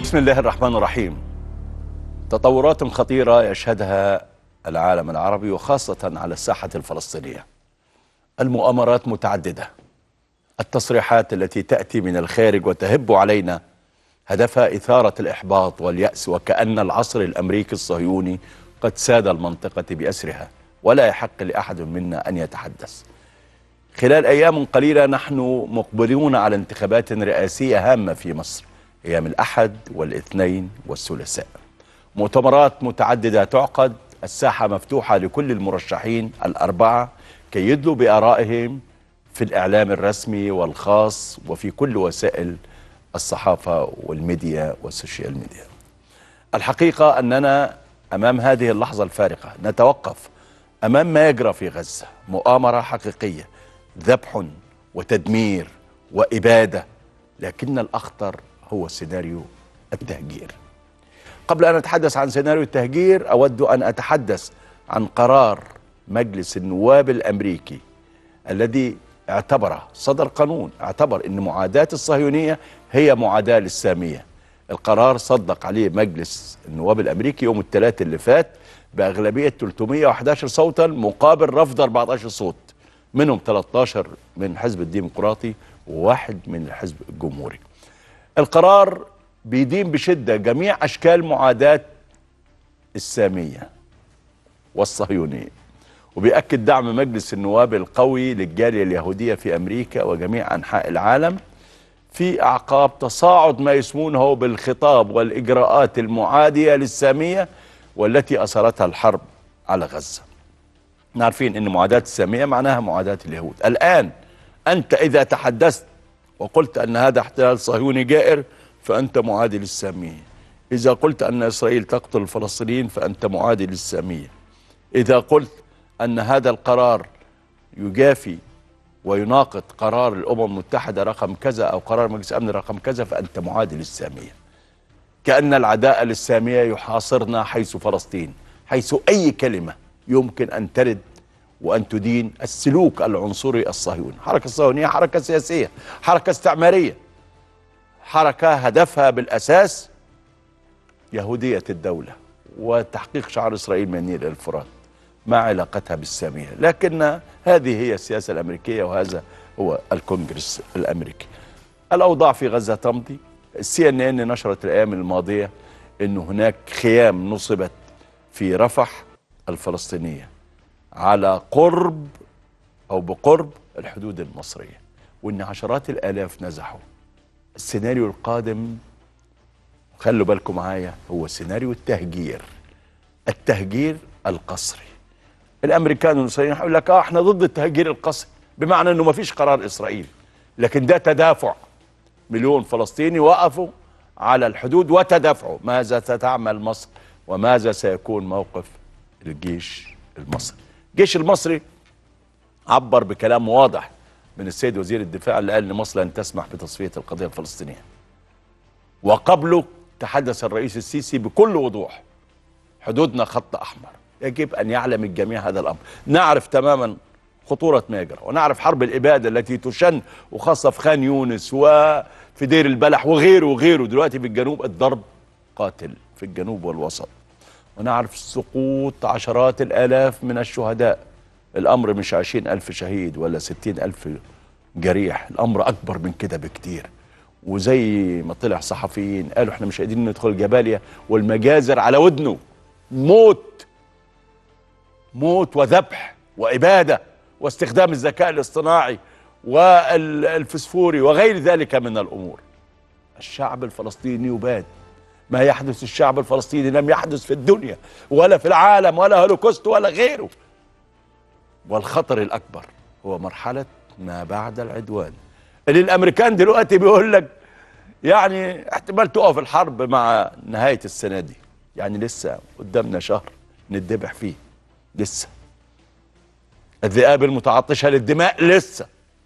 بسم الله الرحمن الرحيم تطورات خطيرة يشهدها العالم العربي وخاصة على الساحة الفلسطينية المؤامرات متعددة التصريحات التي تأتي من الخارج وتهب علينا هدفها إثارة الإحباط واليأس وكأن العصر الأمريكي الصهيوني قد ساد المنطقة بأسرها ولا يحق لأحد منا أن يتحدث خلال أيام قليلة نحن مقبلون على انتخابات رئاسية هامة في مصر أيام الأحد والاثنين والثلاثاء مؤتمرات متعددة تعقد الساحة مفتوحة لكل المرشحين الأربعة كي يدلوا بآرائهم في الإعلام الرسمي والخاص وفي كل وسائل الصحافة والميديا والسوشيال ميديا الحقيقة أننا أمام هذه اللحظة الفارقة نتوقف أمام ما يجرى في غزة مؤامرة حقيقية ذبح وتدمير وإبادة لكن الأخطر هو سيناريو التهجير قبل أن أتحدث عن سيناريو التهجير أود أن أتحدث عن قرار مجلس النواب الأمريكي الذي اعتبر صدر قانون اعتبر أن معاداة الصهيونية هي معاداة للسامية القرار صدق عليه مجلس النواب الأمريكي يوم الثلاث اللي فات بأغلبية 311 صوتا مقابل رفض 14 صوت منهم 13 من الحزب الديمقراطي وواحد من الحزب الجمهوري القرار بيدين بشدة جميع أشكال معاداة السامية والصهيونية وبيأكد دعم مجلس النواب القوي للجالية اليهودية في أمريكا وجميع أنحاء العالم في أعقاب تصاعد ما يسمونه بالخطاب والإجراءات المعادية للسامية والتي أثرتها الحرب على غزة عارفين أن معاداة السامية معناها معاداة اليهود الآن أنت إذا تحدثت وقلت أن هذا احتلال صهيوني جائر فأنت معادي للسامية إذا قلت أن إسرائيل تقتل الفلسطينيين فأنت معادي للسامية إذا قلت أن هذا القرار يجافي ويناقض قرار الأمم المتحدة رقم كذا أو قرار مجلس الأمن رقم كذا فأنت معادي للسامية كأن العداء للسامية يحاصرنا حيث فلسطين حيث أي كلمة يمكن أن ترد وأن تدين السلوك العنصري الصهيوني حركة الصهيونية حركة سياسية حركة استعمارية حركة هدفها بالأساس يهودية الدولة وتحقيق شعار إسرائيل من النيل إلى الفرات ما علاقتها بالسامية لكن هذه هي السياسة الأمريكية وهذا هو الكونجرس الأمريكي الأوضاع في غزة تمضي السي ان ان نشرت الأيام الماضية أن هناك خيام نصبت في رفح الفلسطينية على قرب أو بقرب الحدود المصرية وأن عشرات الآلاف نزحوا السيناريو القادم خلوا بالكم معايا هو سيناريو التهجير التهجير القسري الامريكان والاسرائيليين هيقول لك اه احنا ضد التهجير القسري بمعنى انه ما فيش قرار اسرائيل لكن ده تدافع مليون فلسطيني وقفوا على الحدود وتدافعوا ماذا ستعمل مصر وماذا سيكون موقف الجيش المصري الجيش المصري عبر بكلام واضح من السيد وزير الدفاع اللي قال ان مصر لن تسمح بتصفيه القضيه الفلسطينيه وقبله تحدث الرئيس السيسي بكل وضوح حدودنا خط احمر يجب ان يعلم الجميع هذا الامر نعرف تماما خطوره ما يجرى ونعرف حرب الاباده التي تشن وخاصه في خان يونس وفي دير البلح وغيره وغيره دلوقتي في الجنوب الضرب قاتل في الجنوب والوسط ونعرف سقوط عشرات الالاف من الشهداء الامر مش عشرين الف شهيد ولا ستين الف جريح الامر اكبر من كده بكتير وزي ما طلع صحفيين قالوا احنا مش قادرين ندخل جباليا والمجازر على ودنه موت موت وذبح وإبادة واستخدام الذكاء الاصطناعي والفسفوري وغير ذلك من الأمور الشعب الفلسطيني يباد ما يحدث الشعب الفلسطيني لم يحدث في الدنيا ولا في العالم ولا هولوكوست ولا غيره والخطر الأكبر هو مرحلة ما بعد العدوان اللي الأمريكان دلوقتي بيقول لك يعني احتمال تقف الحرب مع نهاية السنة دي يعني لسه قدامنا شهر نتذبح فيه لسه الذئاب المتعطشة للدماء لسه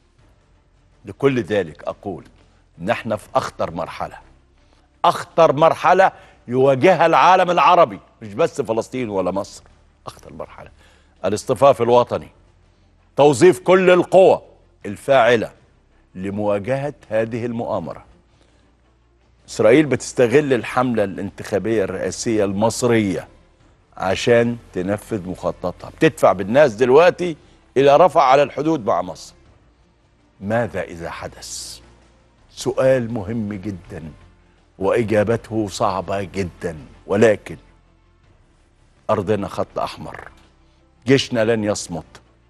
لكل ذلك أقول نحن في أخطر مرحلة أخطر مرحلة يواجهها العالم العربي مش بس فلسطين ولا مصر أخطر مرحلة الاصطفاف الوطني توظيف كل القوى الفاعلة لمواجهة هذه المؤامرة اسرائيل بتستغل الحمله الانتخابيه الرئاسيه المصريه عشان تنفذ مخططها بتدفع بالناس دلوقتي الى رفع على الحدود مع مصر ماذا اذا حدث سؤال مهم جدا واجابته صعبه جدا ولكن ارضنا خط احمر جيشنا لن يصمت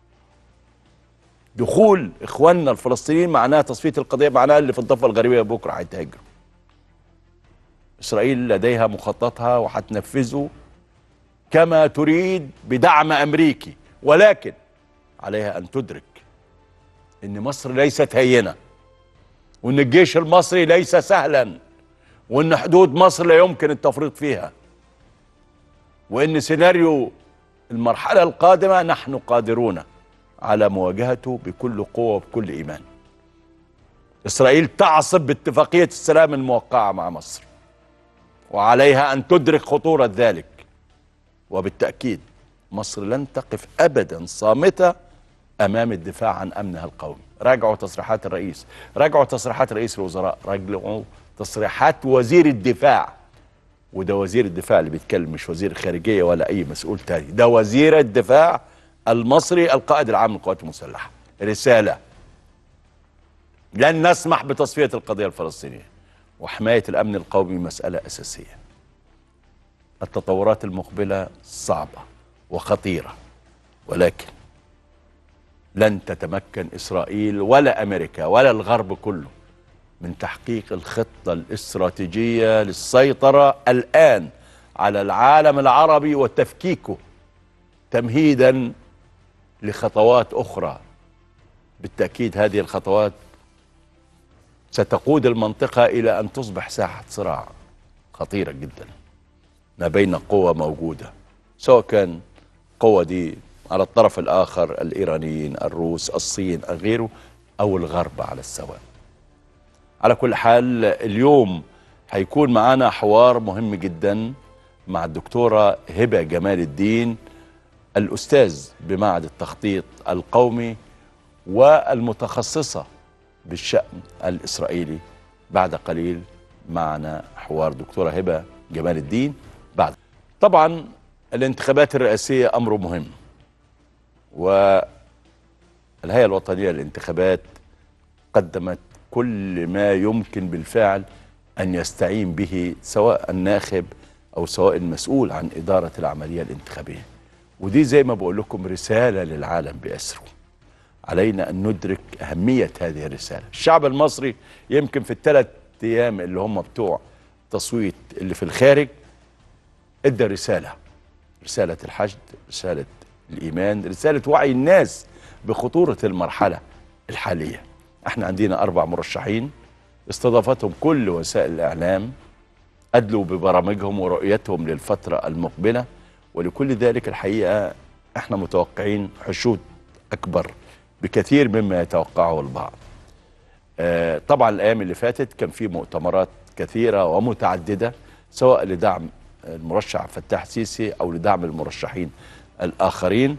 دخول اخواننا الفلسطينيين معناها تصفيه القضيه معناها اللي في الضفه الغربيه بكره هيتهاجروا اسرائيل لديها مخططها وهتنفذه كما تريد بدعم امريكي ولكن عليها ان تدرك ان مصر ليست هينه وان الجيش المصري ليس سهلا وان حدود مصر لا يمكن التفريط فيها وان سيناريو المرحله القادمه نحن قادرون على مواجهته بكل قوه وبكل ايمان اسرائيل تعصب باتفاقيه السلام الموقعه مع مصر وعليها ان تدرك خطوره ذلك وبالتاكيد مصر لن تقف ابدا صامته امام الدفاع عن امنها القومي راجعوا تصريحات الرئيس راجعوا تصريحات رئيس الوزراء راجعوا تصريحات وزير الدفاع وده وزير الدفاع اللي بيتكلم مش وزير الخارجيه ولا اي مسؤول تاني ده وزير الدفاع المصري القائد العام للقوات المسلحه رساله لن نسمح بتصفيه القضيه الفلسطينيه وحمايه الامن القومي مساله اساسيه التطورات المقبله صعبه وخطيره ولكن لن تتمكن اسرائيل ولا امريكا ولا الغرب كله من تحقيق الخطه الاستراتيجيه للسيطره الان على العالم العربي وتفكيكه تمهيدا لخطوات اخرى بالتاكيد هذه الخطوات ستقود المنطقه الى ان تصبح ساحه صراع خطيره جدا ما بين قوى موجوده سواء كان القوة دي على الطرف الآخر الإيرانيين الروس الصين غيره أو الغرب على السواء على كل حال اليوم هيكون معنا حوار مهم جدا مع الدكتورة هبة جمال الدين الأستاذ بمعهد التخطيط القومي والمتخصصة بالشأن الإسرائيلي بعد قليل معنا حوار دكتورة هبة جمال الدين بعد طبعا الانتخابات الرئاسية أمر مهم والهيئة الوطنية للانتخابات قدمت كل ما يمكن بالفعل أن يستعين به سواء الناخب أو سواء المسؤول عن إدارة العملية الانتخابية ودي زي ما بقول لكم رسالة للعالم بأسره علينا أن ندرك أهمية هذه الرسالة الشعب المصري يمكن في الثلاث أيام اللي هم بتوع تصويت اللي في الخارج ادى رسالة رسالة الحشد رسالة الإيمان رسالة وعي الناس بخطورة المرحلة الحالية احنا عندنا أربع مرشحين استضافتهم كل وسائل الإعلام أدلوا ببرامجهم ورؤيتهم للفترة المقبلة ولكل ذلك الحقيقة احنا متوقعين حشود أكبر بكثير مما يتوقعه البعض آه طبعا الأيام اللي فاتت كان في مؤتمرات كثيرة ومتعددة سواء لدعم المرشح فتاح سيسي او لدعم المرشحين الاخرين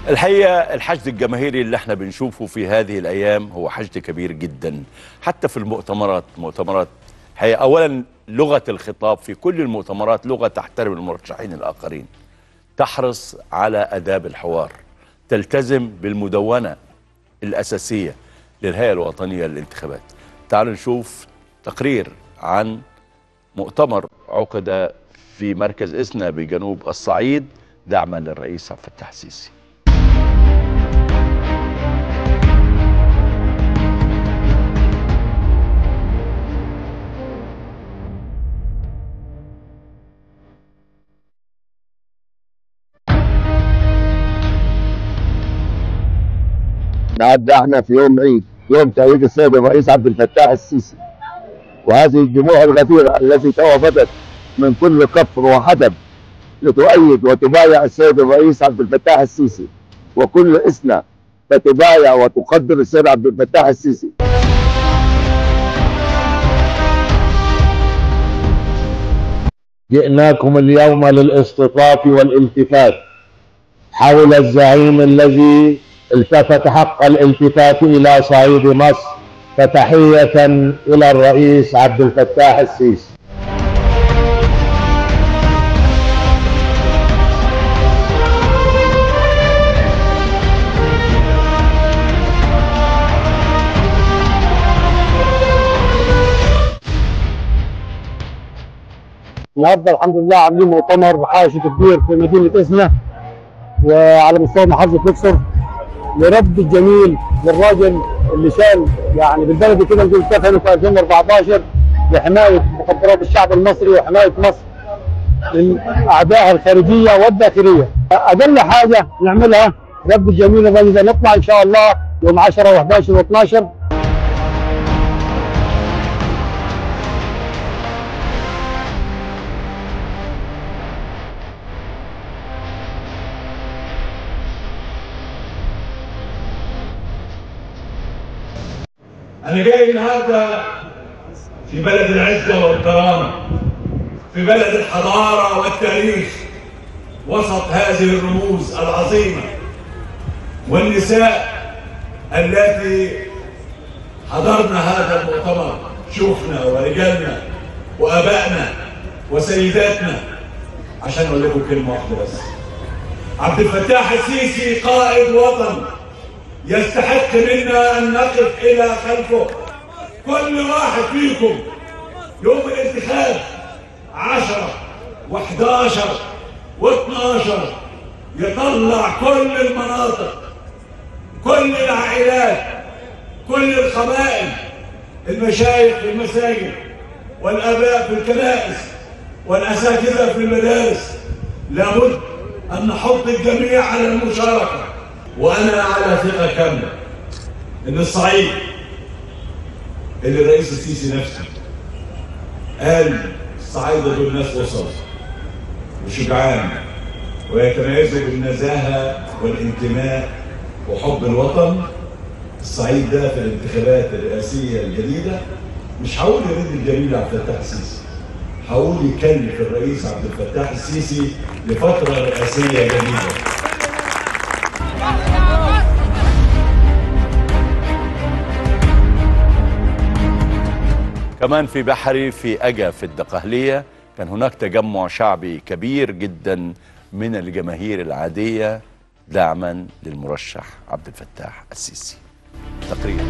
الحقيقة الحشد الجماهيري اللي احنا بنشوفه في هذه الأيام هو حشد كبير جدا حتى في المؤتمرات مؤتمرات هي أولا لغة الخطاب في كل المؤتمرات لغة تحترم المرشحين الآخرين تحرص على أداب الحوار تلتزم بالمدونة الأساسية للهيئة الوطنية للانتخابات تعالوا نشوف تقرير عن مؤتمر عقد في مركز إسنا بجنوب الصعيد دعما للرئيس عبد الفتاح السيسي نعدى احنا في يوم عيد يوم تأييد السيد الرئيس عبد الفتاح السيسي وهذه الجموع الغفيرة التي توافدت من كل كفر وحدب لتؤيد وتبايع السيد الرئيس عبد الفتاح السيسي وكل إسنا تتبايع وتقدر السيد عبد الفتاح السيسي جئناكم اليوم للاصطفاف والالتفات حول الزعيم الذي التفت حق الالتفات الى صعيد مصر فتحية الى الرئيس عبد الفتاح السيسي النهارده الحمد لله عاملين مؤتمر حاشد كبير في مدينه اسنا وعلى مستوى محافظه الاقصر لرد الجميل للراجل اللي شال يعني بالبلدي كده نقول كفنه في 2014 لحمايه مخدرات الشعب المصري وحمايه مصر من اعدائها الخارجيه والداخليه. اقل حاجه نعملها رد الجميل الراجل ده نطلع ان شاء الله يوم 10 و11 و12 أنا جاي النهارده في بلد العزة والكرامة في بلد الحضارة والتاريخ وسط هذه الرموز العظيمة والنساء التي حضرنا هذا المؤتمر شيوخنا ورجالنا وآبائنا وسيداتنا عشان أقول لكم كلمة واحدة بس عبد الفتاح السيسي قائد وطن يستحق منا ان نقف الى خلفه كل واحد فيكم يوم الانتخاب عشرة وحداشر واثناشر يطلع كل المناطق كل العائلات كل القبائل المشايخ في المساجد والاباء في الكنائس والاساتذه في المدارس لابد ان نحط الجميع على المشاركه وانا على ثقه كامله ان الصعيد اللي الرئيس السيسي نفسه قال الصعايده دول ناس وسط وشجعان ويتميزوا بالنزاهه والانتماء وحب الوطن الصعيد ده في الانتخابات الرئاسيه الجديده مش هقول يريد الجميل عبد الفتاح السيسي هقول يكلف الرئيس عبد الفتاح السيسي لفتره رئاسيه جديده كمان في بحري في أجا في الدقهلية كان هناك تجمع شعبي كبير جدا من الجماهير العادية دعما للمرشح عبد الفتاح السيسي تقرير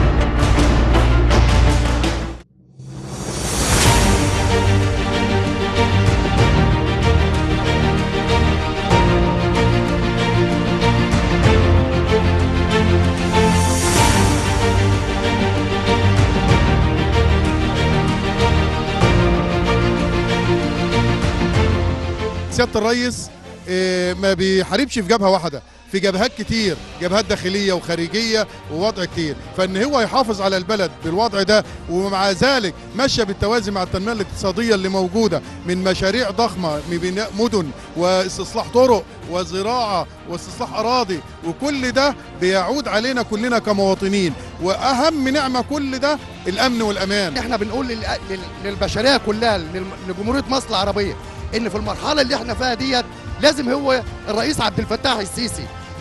سياده الرئيس آه، ما بيحاربش في جبهه واحده في جبهات كتير جبهات داخليه وخارجيه ووضع كتير فان هو يحافظ على البلد بالوضع ده ومع ذلك ماشيه بالتوازي مع التنميه الاقتصاديه اللي موجوده من مشاريع ضخمه من بناء مدن واستصلاح طرق وزراعه واستصلاح اراضي وكل ده بيعود علينا كلنا كمواطنين واهم نعمه كل ده الامن والامان احنا بنقول لل- لل- للبشريه كلها لل- لجمهوريه مصر العربيه ان في المرحله اللي احنا فيها ديت لازم هو الرئيس عبد الفتاح السيسي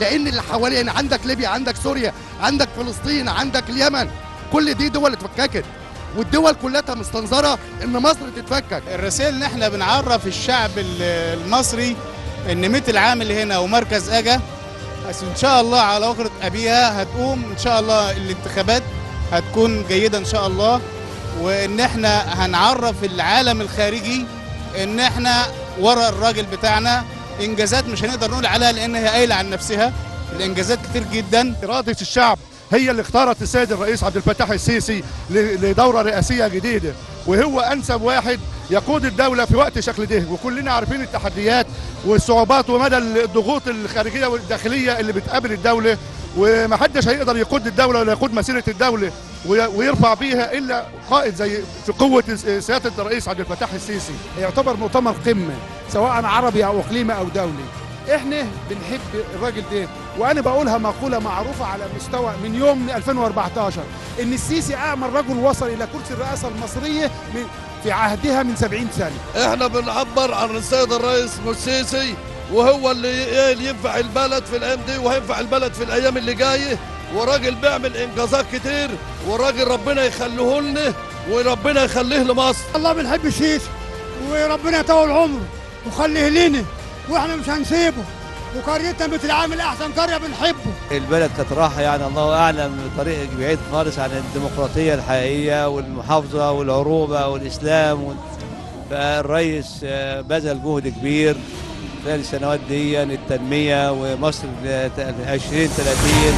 لان اللي حوالينا عندك ليبيا عندك سوريا عندك فلسطين عندك اليمن كل دي دول اتفككت والدول كلها مستنظره ان مصر تتفكك الرسائل ان احنا بنعرف الشعب ال- المصري ان مثل عامل هنا ومركز اجا بس ان شاء الله على وقرة ابيها هتقوم ان شاء الله الانتخابات هتكون جيدة ان شاء الله وان احنا هنعرف العالم الخارجي ان احنا ورا الراجل بتاعنا انجازات مش هنقدر نقول عليها لان هي قايله عن نفسها الانجازات كتير جدا إرادة الشعب هي اللي اختارت السيد الرئيس عبد الفتاح السيسي ل- لدورة رئاسية جديدة وهو أنسب واحد يقود الدولة في وقت شكل ده وكلنا عارفين التحديات والصعوبات ومدى الضغوط الخارجية والداخلية اللي بتقابل الدولة ومحدش هيقدر يقود الدولة ولا يقود مسيرة الدولة وي- ويرفع بيها إلا قائد زي في قوة سيادة الرئيس عبد الفتاح السيسي يعتبر مؤتمر قمه سواء عربي او اقليمي او دولي احنا بنحب الراجل ده وانا بقولها مقوله معروفه على مستوى من يوم 2014 ان السيسي اعمل رجل وصل الى كرسي الرئاسه المصريه من في عهدها من 70 سنه احنا بنعبر عن السيد الرئيس السيسي وهو اللي إيه اللي ينفع البلد في الايام دي وهينفع البلد في الايام اللي جايه وراجل بيعمل انجازات كتير وراجل ربنا يخليه لنا وربنا يخليه لمصر الله بنحب السيسي وربنا يطول عمره وخليه لنا واحنا مش هنسيبه وقريتنا بتتعامل احسن قريه بنحبه البلد كانت رايحه يعني الله اعلم طريق بعيد خالص عن الديمقراطيه الحقيقيه والمحافظه والعروبه والاسلام وال... فالرئيس آه، بذل جهد كبير خلال السنوات دي للتنميه ومصر 2030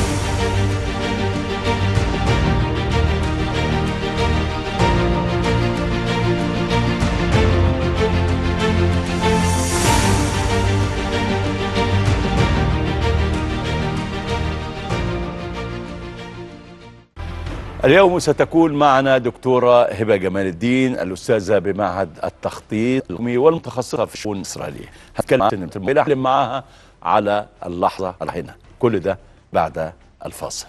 اليوم ستكون معنا دكتورة هبة جمال الدين الأستاذة بمعهد التخطيط القومي والمتخصصة في الشؤون الإسرائيلية هتكلم معها على اللحظة هنا كل ده بعد الفاصل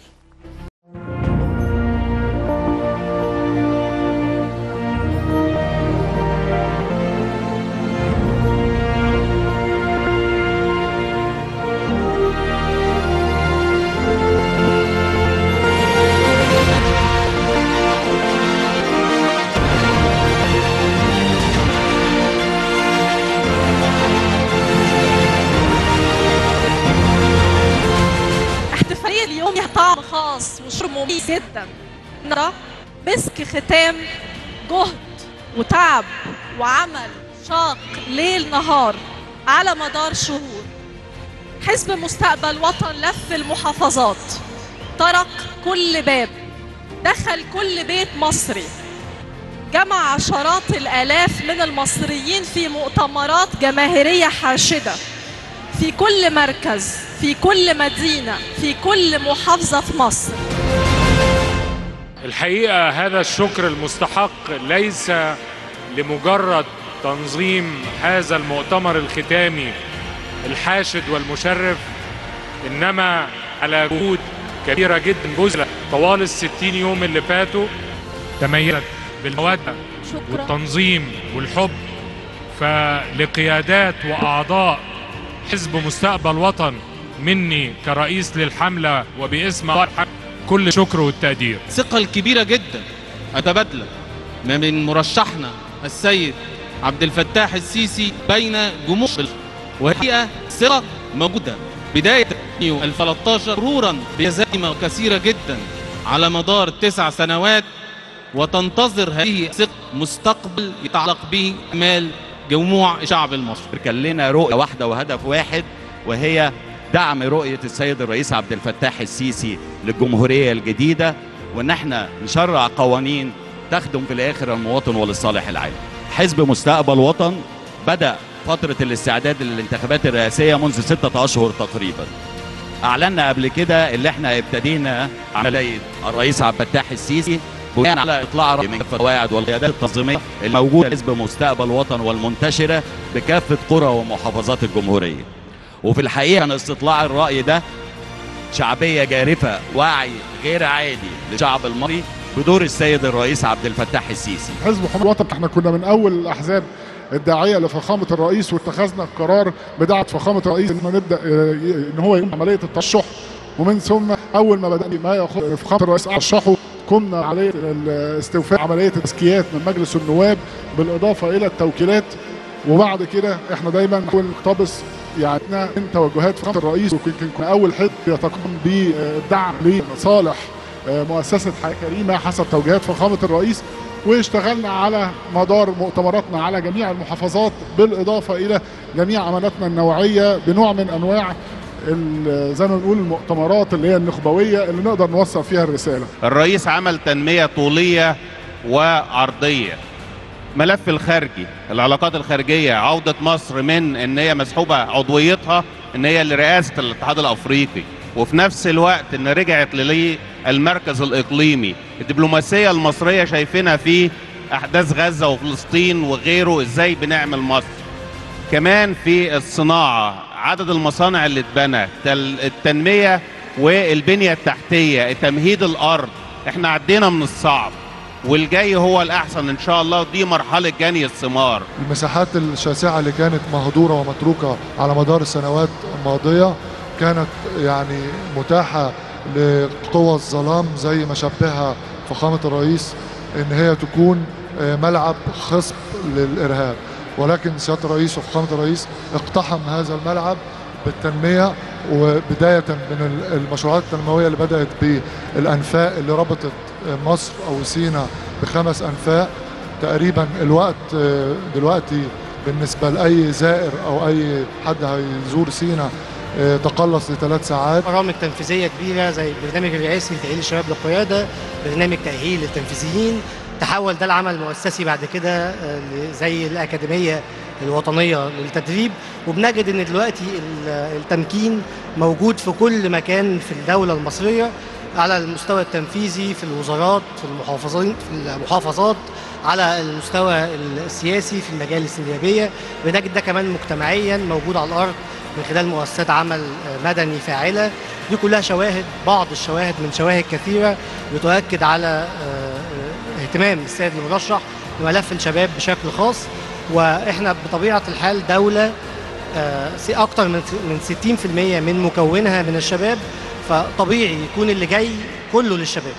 احتفالية اليوم لها طعم خاص وشعور مميز جدا نرى مسك ختام جهد وتعب وعمل شاق ليل نهار على مدار شهور حزب مستقبل وطن لف المحافظات طرق كل باب دخل كل بيت مصري جمع عشرات الآلاف من المصريين في مؤتمرات جماهيرية حاشدة في كل مركز في كل مدينة في كل محافظة في مصر الحقيقة هذا الشكر المستحق ليس لمجرد تنظيم هذا المؤتمر الختامي الحاشد والمشرف إنما على جهود كبيرة جدا جزء طوال الستين يوم اللي فاتوا تميزت بالمودة والتنظيم والحب فلقيادات وأعضاء حزب مستقبل وطن مني كرئيس للحملة وباسم أرحم كل شكر والتقدير الثقة الكبيرة جدا أتبادل ما من مرشحنا السيد عبد الفتاح السيسي بين جمهور وهي ثقة موجودة بداية يونيو 2013 مرورا بهزائم كثيرة جدا على مدار تسع سنوات وتنتظر هذه الثقة مستقبل يتعلق به أمال جموع الشعب المصري كان لنا رؤية واحدة وهدف واحد وهي دعم رؤية السيد الرئيس عبد الفتاح السيسي للجمهورية الجديدة وان احنا نشرع قوانين تخدم في الاخر المواطن وللصالح العام. حزب مستقبل وطن بدأ فترة الاستعداد للانتخابات الرئاسية منذ ستة أشهر تقريبا. أعلنا قبل كده اللي احنا ابتدينا عملية الرئيس عبد الفتاح السيسي بناء على اطلاع رأي من كافة القواعد والقيادات التنظيميه الموجوده في حزب مستقبل وطن والمنتشره بكافه قرى ومحافظات الجمهوريه. وفي الحقيقه كان استطلاع الراي ده شعبيه جارفه وعي غير عادي للشعب المصري بدور السيد الرئيس عبد الفتاح السيسي. حزب حماة الوطن احنا كنا من اول الاحزاب الداعيه لفخامه الرئيس واتخذنا القرار بدعوه فخامه الرئيس ان نبدا آه، ي- ان هو يقوم عمليه الترشح ومن ثم اول ما بدأ ما ياخذ فخامه الرئيس رشحه قمنا عمليه ال- استوفاء عمليه التزكيات من مجلس النواب بالاضافه الى التوكيلات وبعد كده احنا دايما نحاول نقتبس يعني من توجهات فخامه الرئيس ويمكن كنا اول حزب يتقدم بالدعم لصالح آه، مؤسسه حياه كريمه حسب توجيهات فخامه الرئيس واشتغلنا على مدار مؤتمراتنا على جميع المحافظات بالاضافه الى جميع عملاتنا النوعيه بنوع من انواع ال- زي ما بنقول المؤتمرات اللي هي النخبويه اللي نقدر نوصل فيها الرساله. الرئيس عمل تنمية طولية وعرضية ملف الخارجي العلاقات الخارجية عودة مصر من ان هي مسحوبة عضويتها ان هي لرئاسة الاتحاد الافريقي وفي نفس الوقت ان رجعت للي المركز الاقليمي الدبلوماسية المصرية شايفينها في احداث غزة وفلسطين وغيره ازاي بنعمل مصر كمان في الصناعة عدد المصانع اللي اتبنى تل- التنمية والبنية التحتية تمهيد الأرض احنا عدينا من الصعب والجاي هو الأحسن إن شاء الله ودي مرحلة جني الثمار المساحات الشاسعة اللي كانت مهدورة ومتروكة على مدار السنوات الماضية كانت يعني متاحة لقوى الظلام زي ما شبهها فخامة الرئيس ان هي تكون آه، ملعب خصب للإرهاب ولكن سيادة الرئيس وفخامة الرئيس اقتحم هذا الملعب بالتنمية وبداية من ال- المشروعات التنموية اللي بدأت بالأنفاق اللي ربطت آه، مصر أو سينا بخمس أنفاق تقريبا الوقت آه، دلوقتي بالنسبة لأي زائر أو أي حد هيزور سينا آه، تقلص لثلاث ساعات برامج تنفيذيه كبيره زي البرنامج الرئاسي لتاهيل الشباب للقياده برنامج تاهيل للتنفيذيين تحول ده لعمل مؤسسي بعد كده آه، ل- زي الاكاديميه الوطنيه للتدريب وبنجد ان دلوقتي ال- التمكين موجود في كل مكان في الدوله المصريه على المستوى التنفيذي في الوزارات في المحافظين في المحافظات على المستوى السياسي في المجالس النيابيه بنجد ده كمان مجتمعيا موجود على الارض من خلال مؤسسات عمل آه، مدني فاعله دي كلها شواهد بعض الشواهد من شواهد كثيره بتؤكد على آه، آه، اهتمام السيد المرشح بملف الشباب بشكل خاص واحنا بطبيعه الحال دوله آه، سي- اكتر من من 60% من مكونها من الشباب فطبيعي يكون اللي جاي كله للشباب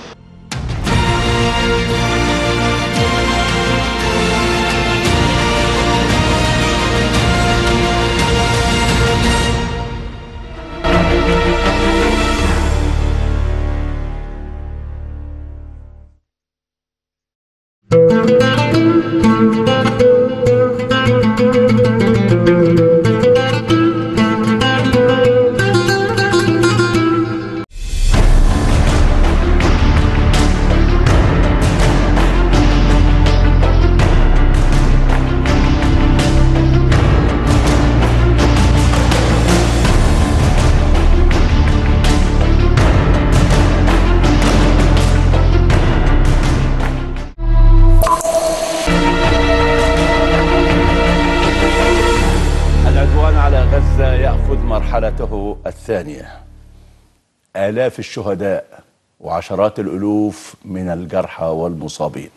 العدوان على غزة يأخذ مرحلته الثانية آلاف الشهداء وعشرات الألوف من الجرحى والمصابين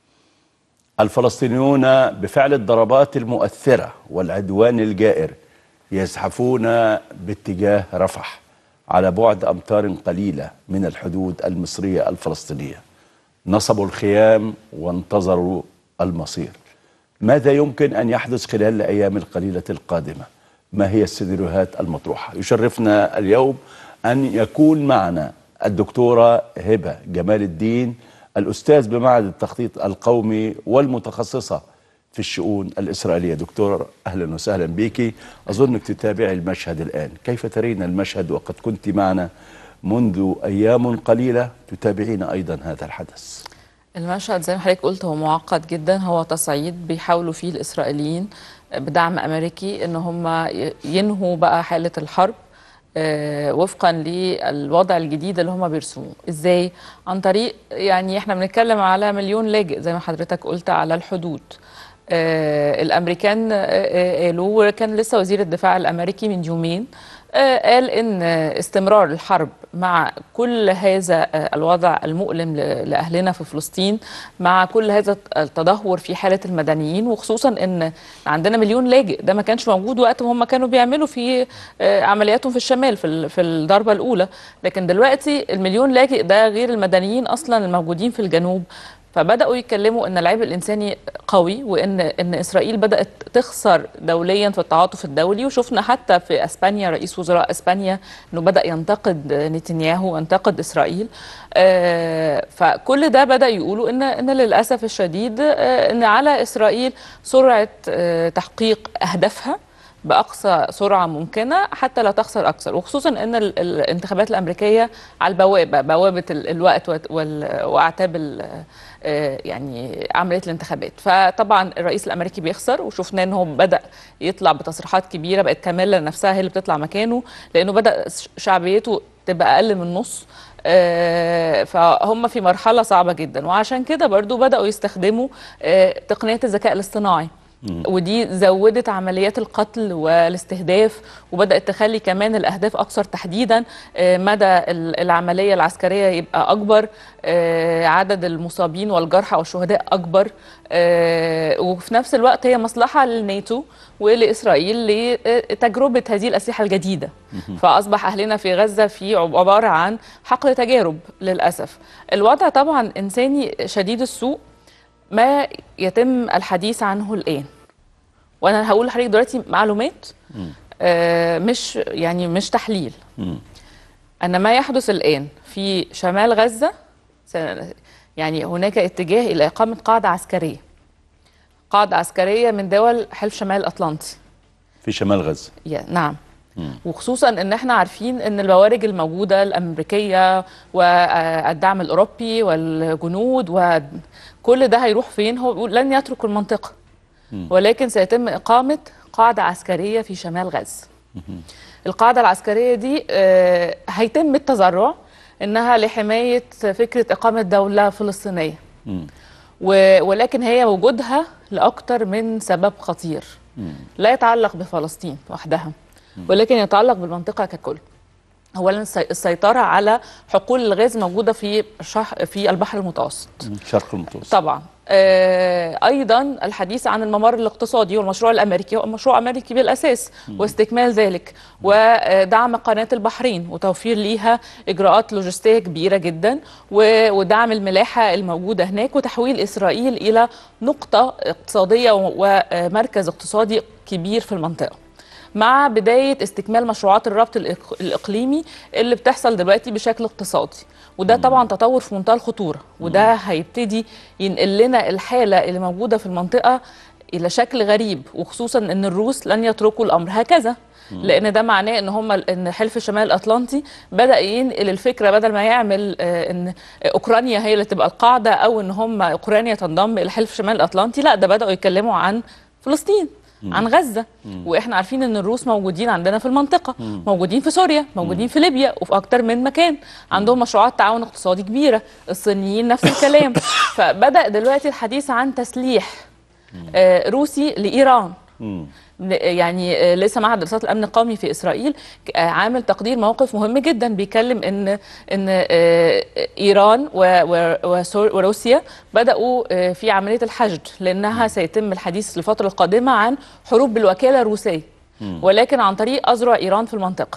الفلسطينيون بفعل الضربات المؤثرة والعدوان الجائر يزحفون باتجاه رفح على بعد أمتار قليلة من الحدود المصرية الفلسطينية نصبوا الخيام وانتظروا المصير ماذا يمكن أن يحدث خلال الأيام القليلة القادمة ما هي السيناريوهات المطروحة يشرفنا اليوم أن يكون معنا الدكتورة هبة جمال الدين الأستاذ بمعهد التخطيط القومي والمتخصصة في الشؤون الإسرائيلية دكتور أهلا وسهلا بك أظنك تتابعي المشهد الآن كيف ترين المشهد وقد كنت معنا منذ أيام قليلة تتابعين أيضا هذا الحدث المشهد زي ما حضرتك قلت هو معقد جدا هو تصعيد بيحاولوا فيه الاسرائيليين بدعم امريكي ان هم ينهوا بقى حاله الحرب آه، وفقا للوضع الجديد اللي هم بيرسموه ازاي عن طريق يعني احنا بنتكلم على مليون لاجئ زي ما حضرتك قلت على الحدود آه، الامريكان آه، آه، قالوا وكان لسه وزير الدفاع الامريكي من يومين آه، قال ان استمرار الحرب مع كل هذا آه، الوضع المؤلم ل- لاهلنا في فلسطين مع كل هذا التدهور في حاله المدنيين وخصوصا ان عندنا مليون لاجئ ده ما كانش موجود وقت ما هم كانوا بيعملوا في آه، عملياتهم في الشمال في ال- في الضربه الاولى لكن دلوقتي المليون لاجئ ده غير المدنيين اصلا الموجودين في الجنوب فبداوا يتكلموا ان العبء الانساني قوي وان ان اسرائيل بدات تخسر دوليا في التعاطف الدولي وشفنا حتى في اسبانيا رئيس وزراء اسبانيا انه بدا ينتقد نتنياهو وينتقد اسرائيل آه، فكل ده بدا يقولوا ان ان للاسف الشديد آه، ان على اسرائيل سرعه آه، تحقيق اهدافها باقصى سرعه ممكنه حتى لا تخسر اكثر وخصوصا ان ال- الانتخابات الامريكيه على البوابه بوابه ال- الوقت وت- وال- واعتاب ال- آه، يعني عمليه الانتخابات فطبعا الرئيس الامريكي بيخسر وشفنا ان هو بدا يطلع بتصريحات كبيره بقت كاميلا نفسها هي اللي بتطلع مكانه لانه بدا ش- شعبيته تبقى اقل من نص آه، فهم في مرحله صعبه جدا وعشان كده برضو بداوا يستخدموا آه، تقنيه الذكاء الاصطناعي ودي زودت عمليات القتل والاستهداف وبدأت تخلي كمان الأهداف أكثر تحديدا آه، مدى ال- العملية العسكرية يبقى أكبر آه، عدد المصابين والجرحى والشهداء أكبر آه، وفي نفس الوقت هي مصلحة للناتو ولإسرائيل لتجربة هذه الأسلحة الجديدة فأصبح أهلنا في غزة في عبارة عن حقل تجارب للأسف الوضع طبعا إنساني شديد السوء ما يتم الحديث عنه الآن وأنا هقول لحضرتك دلوقتي معلومات آه، مش يعني مش تحليل أن ما يحدث الآن في شمال غزة س- يعني هناك اتجاه إلى إقامة قاعدة عسكرية قاعدة عسكرية من دول حلف شمال الأطلنطي في شمال غزة يا نعم وخصوصا ان احنا عارفين ان البوارج الموجوده الامريكيه والدعم الاوروبي والجنود وكل ده هيروح فين هو بيقول لن يترك المنطقه ولكن سيتم اقامه قاعده عسكريه في شمال غزه القاعده العسكريه دي آه، هيتم التذرع انها لحمايه فكره اقامه دوله فلسطينيه و- ولكن هي وجودها لاكثر من سبب خطير لا يتعلق بفلسطين وحدها ولكن يتعلق بالمنطقه ككل اولا السي- السيطره على حقول الغاز موجوده في شح في البحر المتوسط شرق المتوسط طبعا آه، ايضا الحديث عن الممر الاقتصادي والمشروع الامريكي هو مشروع امريكي بالاساس واستكمال ذلك ودعم قناه البحرين وتوفير ليها اجراءات لوجستيه كبيره جدا و- ودعم الملاحه الموجوده هناك وتحويل اسرائيل الى نقطه اقتصاديه و- ومركز اقتصادي كبير في المنطقه مع بداية استكمال مشروعات الربط الإق- الإقليمي اللي بتحصل دلوقتي بشكل اقتصادي وده طبعا تطور في منتهى الخطورة وده هيبتدي ينقل لنا الحالة اللي موجودة في المنطقة إلى شكل غريب وخصوصا أن الروس لن يتركوا الأمر هكذا لان ده معناه ان هم ان حلف شمال الاطلنطي بدا ينقل الفكره بدل ما يعمل آه، ان اوكرانيا هي اللي تبقى القاعده او ان هم اوكرانيا تنضم الى حلف شمال الاطلنطي لا ده بداوا يتكلموا عن فلسطين عن غزه واحنا عارفين ان الروس موجودين عندنا في المنطقه موجودين في سوريا موجودين في ليبيا وفي اكتر من مكان عندهم مشروعات تعاون اقتصادي كبيره الصينيين نفس الكلام فبدا دلوقتي الحديث عن تسليح آه، روسي لايران يعني آه، لسه معهد دراسات الامن القومي في اسرائيل آه، عامل تقدير موقف مهم جدا بيتكلم ان ان آه، ايران و- و- وسور- وروسيا بداوا آه، في عمليه الحشد لانها سيتم الحديث الفتره القادمه عن حروب بالوكاله الروسيه ولكن عن طريق اذرع ايران في المنطقه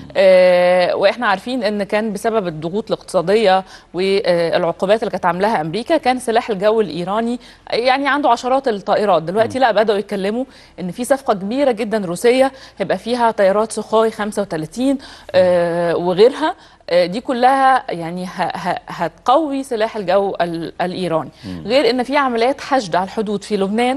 آه، واحنا عارفين ان كان بسبب الضغوط الاقتصاديه والعقوبات اللي كانت عاملاها امريكا كان سلاح الجو الايراني يعني عنده عشرات الطائرات دلوقتي لا بداوا يتكلموا ان في صفقه كبيره جدا روسيه هيبقى فيها طيارات سخوي 35 آه، وغيرها آه، دي كلها يعني ه- ه- هتقوي سلاح الجو ال- الايراني غير ان في عمليات حشد على الحدود في لبنان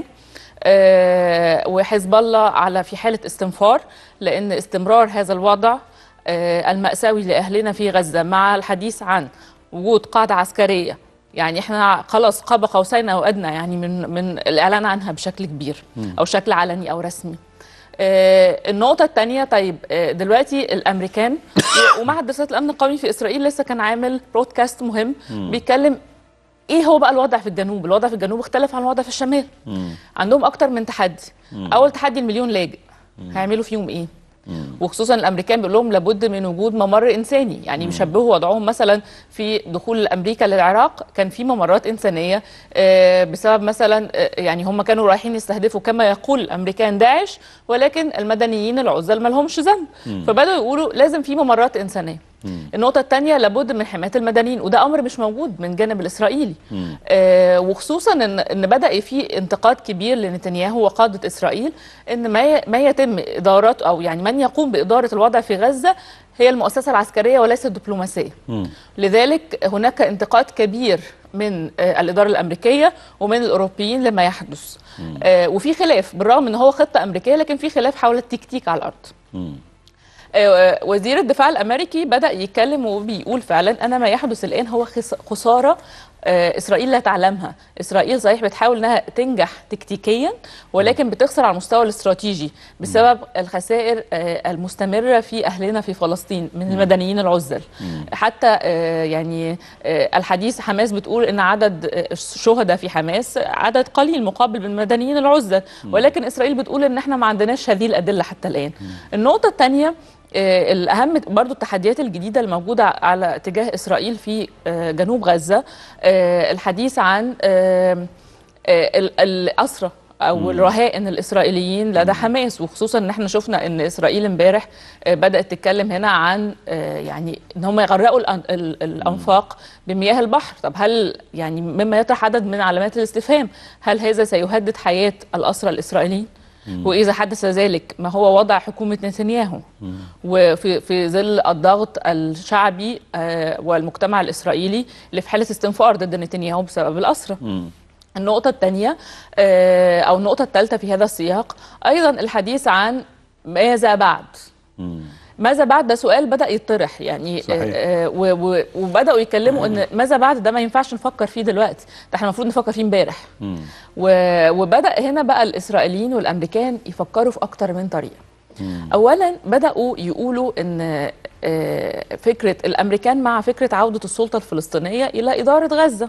آه، وحزب الله على في حاله استنفار لان استمرار هذا الوضع آه، المأساوي لأهلنا في غزة مع الحديث عن وجود قاعدة عسكرية يعني احنا خلاص قاب قوسين او ادنى يعني من من الاعلان عنها بشكل كبير مم. او شكل علني او رسمي آه، النقطة الثانية طيب آه، دلوقتي الأمريكان و- ومعهد دراسات الأمن القومي في إسرائيل لسه كان عامل برودكاست مهم مم. بيتكلم إيه هو بقى الوضع في الجنوب؟ الوضع في الجنوب اختلف عن الوضع في الشمال عندهم أكتر من تحدي مم. أول تحدي المليون لاجئ هيعملوا فيهم إيه؟ وخصوصا الامريكان بيقول لهم لابد من وجود ممر انساني يعني بيشبهوا وضعهم مثلا في دخول امريكا للعراق كان في ممرات انسانيه آه، بسبب مثلا آه، يعني هم كانوا رايحين يستهدفوا كما يقول الامريكان داعش ولكن المدنيين العزل ما لهمش ذنب مم. فبداوا يقولوا لازم في ممرات انسانيه النقطة الثانية لابد من حماية المدنيين وده أمر مش موجود من جانب الإسرائيلي آه وخصوصا إن إن بدأ في انتقاد كبير لنتنياهو وقادة إسرائيل إن ما ي- ما يتم إدارات أو يعني من يقوم بإدارة الوضع في غزة هي المؤسسة العسكرية وليس الدبلوماسية لذلك هناك انتقاد كبير من آه، الإدارة الأمريكية ومن الأوروبيين لما يحدث آه وفي خلاف بالرغم إن هو خطة أمريكية لكن في خلاف حول التكتيك على الأرض آه، وزير الدفاع الامريكي بدا يتكلم وبيقول فعلا ان ما يحدث الان هو خس- خساره آه، اسرائيل لا تعلمها اسرائيل صحيح بتحاول انها تنجح تكتيكيا ولكن بتخسر على المستوى الاستراتيجي بسبب الخسائر آه، المستمره في اهلنا في فلسطين من المدنيين العزل حتى آه، يعني آه، الحديث حماس بتقول ان عدد آه، الشهداء في حماس عدد قليل مقابل بالمدنيين العزل ولكن اسرائيل بتقول ان احنا ما عندناش هذه الادله حتى الان النقطه الثانيه آه، الأهم برضو التحديات الجديدة الموجودة على اتجاه إسرائيل في آه، جنوب غزة آه، الحديث عن آه، آه، ال- الأسرة او مم. الرهائن الاسرائيليين لدى حماس وخصوصا ان احنا شفنا ان اسرائيل امبارح آه، بدات تتكلم هنا عن آه، يعني ان هم يغرقوا الأن- ال- الانفاق بمياه البحر طب هل يعني مما يطرح عدد من علامات الاستفهام هل هذا سيهدد حياه الاسرى الاسرائيليين واذا حدث ذلك ما هو وضع حكومه نتنياهو وفي في ظل الضغط الشعبي آه، والمجتمع الاسرائيلي اللي في حاله استنفار ضد نتنياهو بسبب الاسرى النقطة الثانية آه، أو النقطة الثالثة في هذا السياق أيضا الحديث عن ماذا بعد ماذا بعد ده سؤال بدأ يطرح يعني صحيح. آه، و- و- وبدأوا يتكلموا إن ماذا بعد ده ما ينفعش نفكر فيه دلوقتي ده احنا المفروض نفكر فيه امبارح و- وبدأ هنا بقى الإسرائيليين والأمريكان يفكروا في أكتر من طريقة اولا بداوا يقولوا ان آه، فكره الامريكان مع فكره عوده السلطه الفلسطينيه الى اداره غزه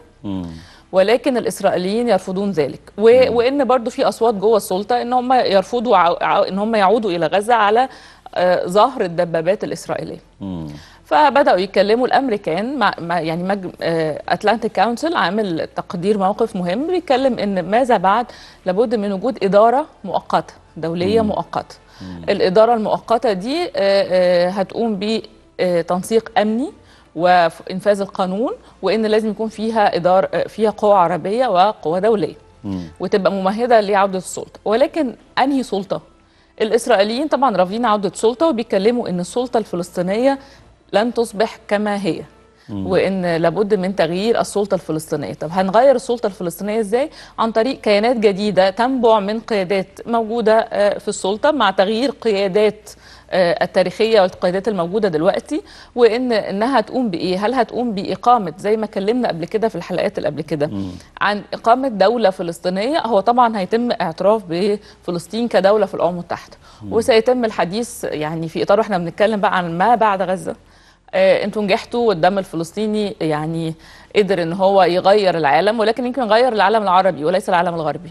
ولكن الاسرائيليين يرفضون ذلك و... وان برضو في اصوات جوه السلطه ان هم يرفضوا عو... عو- ان هم يعودوا الى غزه على آه، ظهر الدبابات الاسرائيليه فبداوا يتكلموا الامريكان مع مع- يعني مج... اتلانتيك كونسل عامل تقدير موقف مهم بيتكلم ان ماذا بعد لابد من وجود اداره مؤقته دوليه مؤقته الاداره المؤقته دي آه، آه، هتقوم بتنسيق امني وانفاذ القانون وان لازم يكون فيها اداره آه، فيها قوى عربيه وقوى دوليه وتبقى ممهده لعوده السلطه ولكن انهي سلطه الاسرائيليين طبعا رافضين عوده سلطه وبيتكلموا ان السلطه الفلسطينيه لن تصبح كما هي وان لابد من تغيير السلطه الفلسطينيه طب هنغير السلطه الفلسطينيه ازاي عن طريق كيانات جديده تنبع من قيادات موجوده آه، في السلطه مع تغيير قيادات آه، التاريخيه والقيادات الموجوده دلوقتي وان انها هتقوم بايه هل هتقوم باقامه زي ما اتكلمنا قبل كده في الحلقات اللي قبل كده عن اقامه دوله فلسطينيه هو طبعا هيتم اعتراف بفلسطين كدوله في الامم المتحده وسيتم الحديث يعني في اطار احنا بنتكلم بقى عن ما بعد غزه آه، انتوا نجحتوا والدم الفلسطيني يعني قدر ان هو يغير العالم ولكن يمكن يغير العالم العربي وليس العالم الغربي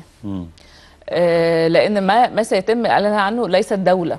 آه، لان ما ما سيتم الاعلان عنه ليست دوله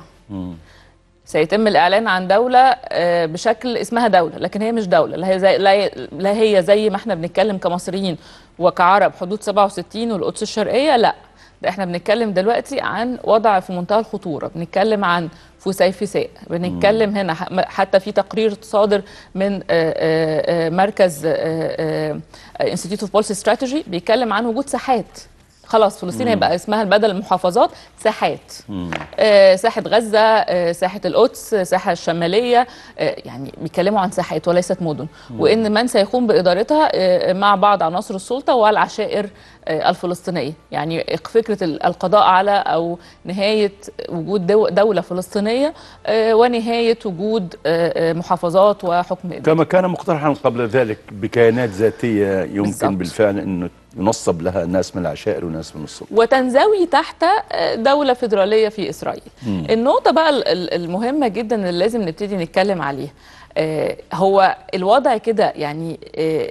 سيتم الاعلان عن دوله آه، بشكل اسمها دوله لكن هي مش دوله لا هي زي لا لا هي زي ما احنا بنتكلم كمصريين وكعرب حدود 67 والقدس الشرقيه لا ده احنا بنتكلم دلوقتي عن وضع في منتهى الخطوره بنتكلم عن فسيفساء بنتكلم هنا ح- حتى في تقرير صادر من آه، آه، آه، مركز انستيتيوت اوف بوليسي استراتيجي بيتكلم عن وجود ساحات خلاص فلسطين مم. هيبقى اسمها بدل المحافظات ساحات آه، ساحة غزة آه، ساحة القدس آه، ساحة الشمالية آه، يعني بيتكلموا عن ساحات وليست مدن مم. وإن من سيقوم بإدارتها آه، مع بعض عناصر السلطة والعشائر آه، الفلسطينية يعني فكرة ال- القضاء على أو نهاية وجود دو- دولة فلسطينية آه، ونهاية وجود آه، آه، محافظات وحكم إداري كما كان مقترحا قبل ذلك بكيانات ذاتية يمكن بالضبط. بالفعل أنه ينصب لها ناس من العشائر وناس من السلطة وتنزوي تحت آه، دولة فيدرالية في إسرائيل مم. النقطة بقى ال- ال- المهمة جدا اللي لازم نبتدي نتكلم عليها آه، هو الوضع كده يعني آه،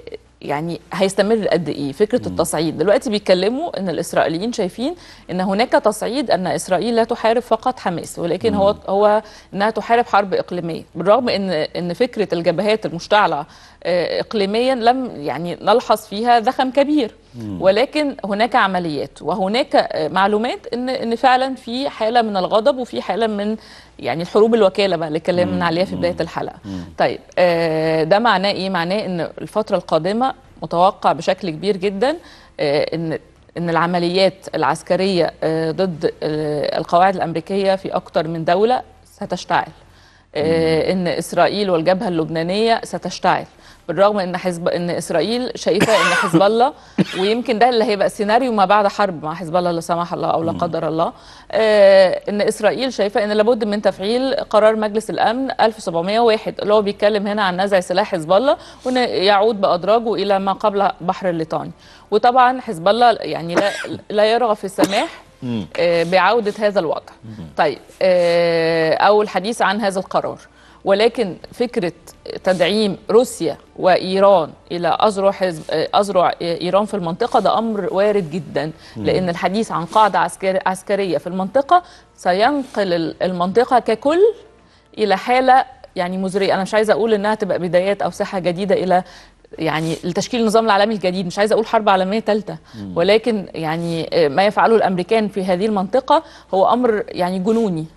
يعني هيستمر قد ايه فكره التصعيد دلوقتي بيتكلموا ان الاسرائيليين شايفين ان هناك تصعيد ان اسرائيل لا تحارب فقط حماس ولكن مم. هو هو انها تحارب حرب اقليميه بالرغم ان ان فكره الجبهات المشتعله آه، اقليميا لم يعني نلحظ فيها ذخم كبير مم. ولكن هناك عمليات وهناك آه، معلومات ان ان فعلا في حاله من الغضب وفي حاله من يعني الحروب الوكاله بقى اللي اتكلمنا عليها في بدايه الحلقه طيب آه، ده معناه ايه معناه ان الفتره القادمه متوقع بشكل كبير جدا آه، ان ان العمليات العسكريه آه، ضد آه، القواعد الامريكيه في اكثر من دوله ستشتعل آه، ان اسرائيل والجبهه اللبنانيه ستشتعل بالرغم ان حزب ان اسرائيل شايفه ان حزب الله ويمكن ده اللي هيبقى سيناريو ما بعد حرب مع حزب الله لا سمح الله او لا قدر الله آه ان اسرائيل شايفه ان لابد من تفعيل قرار مجلس الامن 1701 اللي هو بيتكلم هنا عن نزع سلاح حزب الله وان يعود باضراره الى ما قبل بحر الليطاني وطبعا حزب الله يعني لا لا يرغب في السماح آه، بعودة هذا الوضع طيب آه، أو الحديث عن هذا القرار ولكن فكرة تدعيم روسيا وإيران إلى أذرع حزب آه، أذرع إيران في المنطقة ده أمر وارد جدا مم. لأن الحديث عن قاعدة عسكري عسكرية في المنطقة سينقل ال- المنطقة ككل إلى حالة يعني مزرية أنا مش عايزة أقول إنها تبقى بدايات أو ساحة جديدة إلى يعني لتشكيل النظام العالمي الجديد مش عايزه اقول حرب عالميه ثالثه ولكن يعني ما يفعله الامريكان في هذه المنطقه هو امر يعني جنوني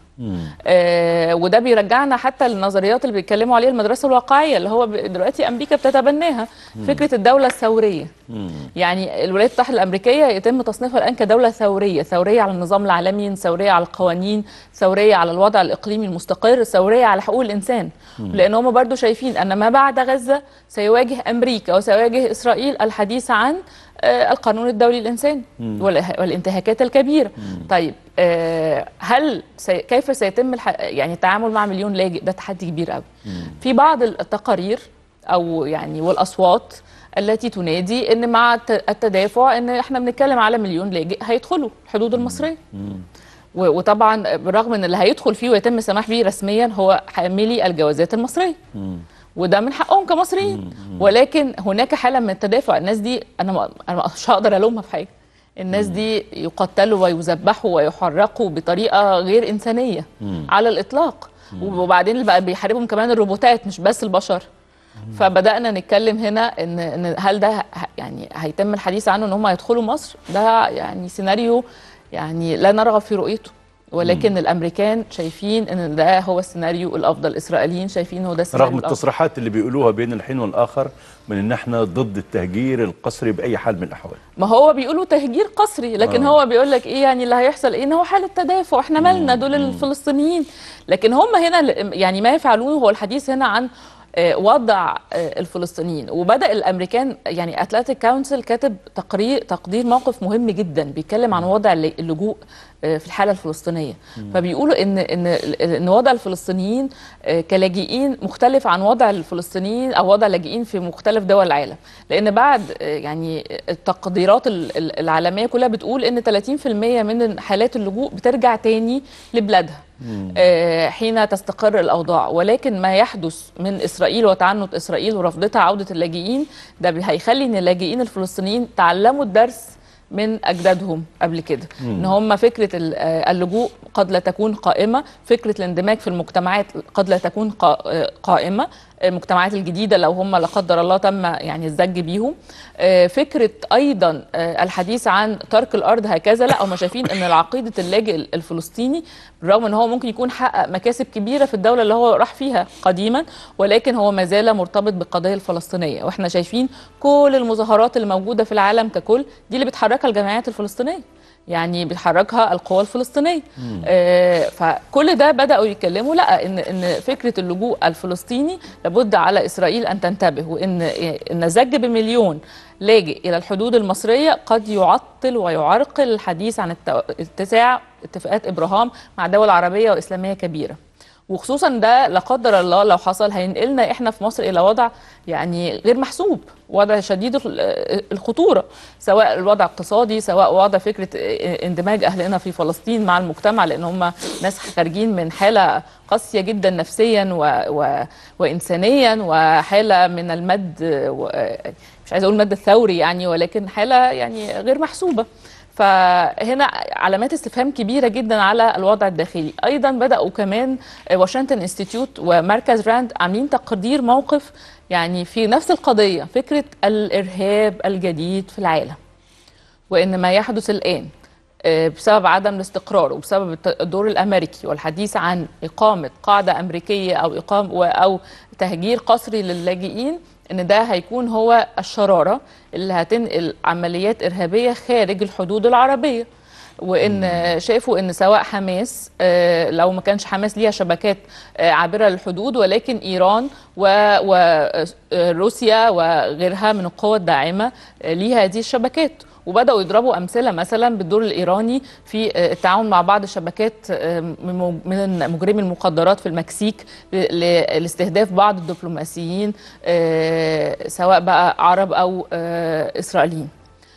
آه وده بيرجعنا حتى للنظريات اللي بيتكلموا عليها المدرسه الواقعيه اللي هو ب- دلوقتي امريكا بتتبناها مم. فكره الدوله الثوريه يعني الولايات المتحده الامريكيه يتم تصنيفها الان كدوله ثوريه ثوريه على النظام العالمي ثوريه على القوانين ثوريه على الوضع الاقليمي المستقر ثوريه على حقوق الانسان مم. لأن لان هم برضو شايفين ان ما بعد غزه سيواجه امريكا وسيواجه اسرائيل الحديث عن آه، القانون الدولي الانساني مم. والإه- والانتهاكات الكبيره طيب آه، هل سي كيف سيتم الح... يعني التعامل مع مليون لاجئ ده تحدي كبير قوي في بعض التقارير او يعني والاصوات التي تنادي ان مع الت- التدافع ان احنا بنتكلم على مليون لاجئ هيدخلوا الحدود المصريه و- وطبعا بالرغم ان اللي هيدخل فيه ويتم السماح به رسميا هو حاملي الجوازات المصريه وده من حقهم كمصريين ولكن هناك حاله من التدافع الناس دي انا ما انا مش هقدر الومها في حاجه الناس دي يقتلوا ويذبحوا ويحرقوا بطريقه غير انسانيه على الاطلاق وبعدين اللي بقى بيحاربهم كمان الروبوتات مش بس البشر فبدانا نتكلم هنا ان ان هل ده ه- يعني هيتم الحديث عنه ان هم يدخلوا مصر ده يعني سيناريو يعني لا نرغب في رؤيته ولكن الامريكان شايفين ان ده هو السيناريو الافضل الاسرائيليين شايفين هو ده السيناريو رغم الافضل التصريحات اللي بيقولوها بين الحين والاخر من ان احنا ضد التهجير القسري باي حال من الاحوال ما هو بيقولوا تهجير قسري لكن آه. هو بيقول لك ايه يعني اللي هيحصل ايه ان هو حاله تدافع احنا مالنا دول الفلسطينيين لكن هم هنا ل- يعني ما يفعلونه هو الحديث هنا عن آه، وضع آه، الفلسطينيين وبدا الامريكان يعني اتلانتيك كونسل كاتب تقرير تقدير موقف مهم جدا بيتكلم عن وضع الل- اللجوء آه، في الحاله الفلسطينيه فبيقولوا ان ان ان وضع الفلسطينيين آه، كلاجئين مختلف عن وضع الفلسطينيين او وضع اللاجئين في مختلف دول العالم لان بعد آه، يعني التقديرات ال- ال- العالميه كلها بتقول ان 30% من حالات اللجوء بترجع تاني لبلادها آه، حين تستقر الاوضاع ولكن ما يحدث من اسرائيل وتعنت اسرائيل ورفضتها عوده اللاجئين ده بي- هيخلي ان اللاجئين الفلسطينيين تعلموا الدرس من اجدادهم قبل كده مم. ان هم فكره ال- آه، اللجوء قد لا تكون قائمه فكره الاندماج في المجتمعات قد لا تكون قا- آه، قائمه المجتمعات الجديده لو هم لا قدر الله تم يعني الزج بيهم آه، فكره ايضا آه، الحديث عن ترك الارض هكذا لا هم شايفين ان العقيده اللاجئ الفلسطيني بالرغم ان هو ممكن يكون حقق مكاسب كبيره في الدوله اللي هو راح فيها قديما ولكن هو ما زال مرتبط بالقضيه الفلسطينيه واحنا شايفين كل المظاهرات اللي موجوده في العالم ككل دي اللي بتحركها الجمعيات الفلسطينيه يعني بيحركها القوى الفلسطينيه مم. آه فكل ده بداوا يتكلموا لا ان ان فكره اللجوء الفلسطيني لابد على اسرائيل ان تنتبه وان ان الزج بمليون لاجئ الى الحدود المصريه قد يعطل ويعرقل الحديث عن الت- اتساع اتفاقات ابراهام مع دول عربيه واسلاميه كبيره وخصوصا ده لا قدر الله لو حصل هينقلنا احنا في مصر الى وضع يعني غير محسوب وضع شديد ال- الخطوره سواء الوضع اقتصادي سواء وضع فكره اندماج اهلنا في فلسطين مع المجتمع لان هم ناس خارجين من حاله قاسيه جدا نفسيا و و وانسانيا وحاله من المد و- مش عايزه اقول مد الثوري يعني ولكن حاله يعني غير محسوبه فهنا علامات استفهام كبيره جدا على الوضع الداخلي ايضا بداوا كمان واشنطن انستيتيوت ومركز راند عاملين تقدير موقف يعني في نفس القضيه فكره الارهاب الجديد في العالم وان ما يحدث الان آه، بسبب عدم الاستقرار وبسبب الت- الدور الامريكي والحديث عن اقامه قاعده امريكيه او اقامه و- او تهجير قسري للاجئين ان ده هيكون هو الشراره اللي هتنقل عمليات ارهابيه خارج الحدود العربيه وان شافوا ان سواء حماس آه، لو ما كانش حماس ليها شبكات آه، عابره للحدود ولكن ايران وروسيا وغيرها من القوى الداعمه آه، ليها هذه الشبكات وبداوا يضربوا امثله مثلا بالدور الايراني في آه، التعاون مع بعض الشبكات آه، من مج- من مجرمي المخدرات في المكسيك ل- ل- لاستهداف بعض الدبلوماسيين آه، سواء بقى عرب او آه، اسرائيليين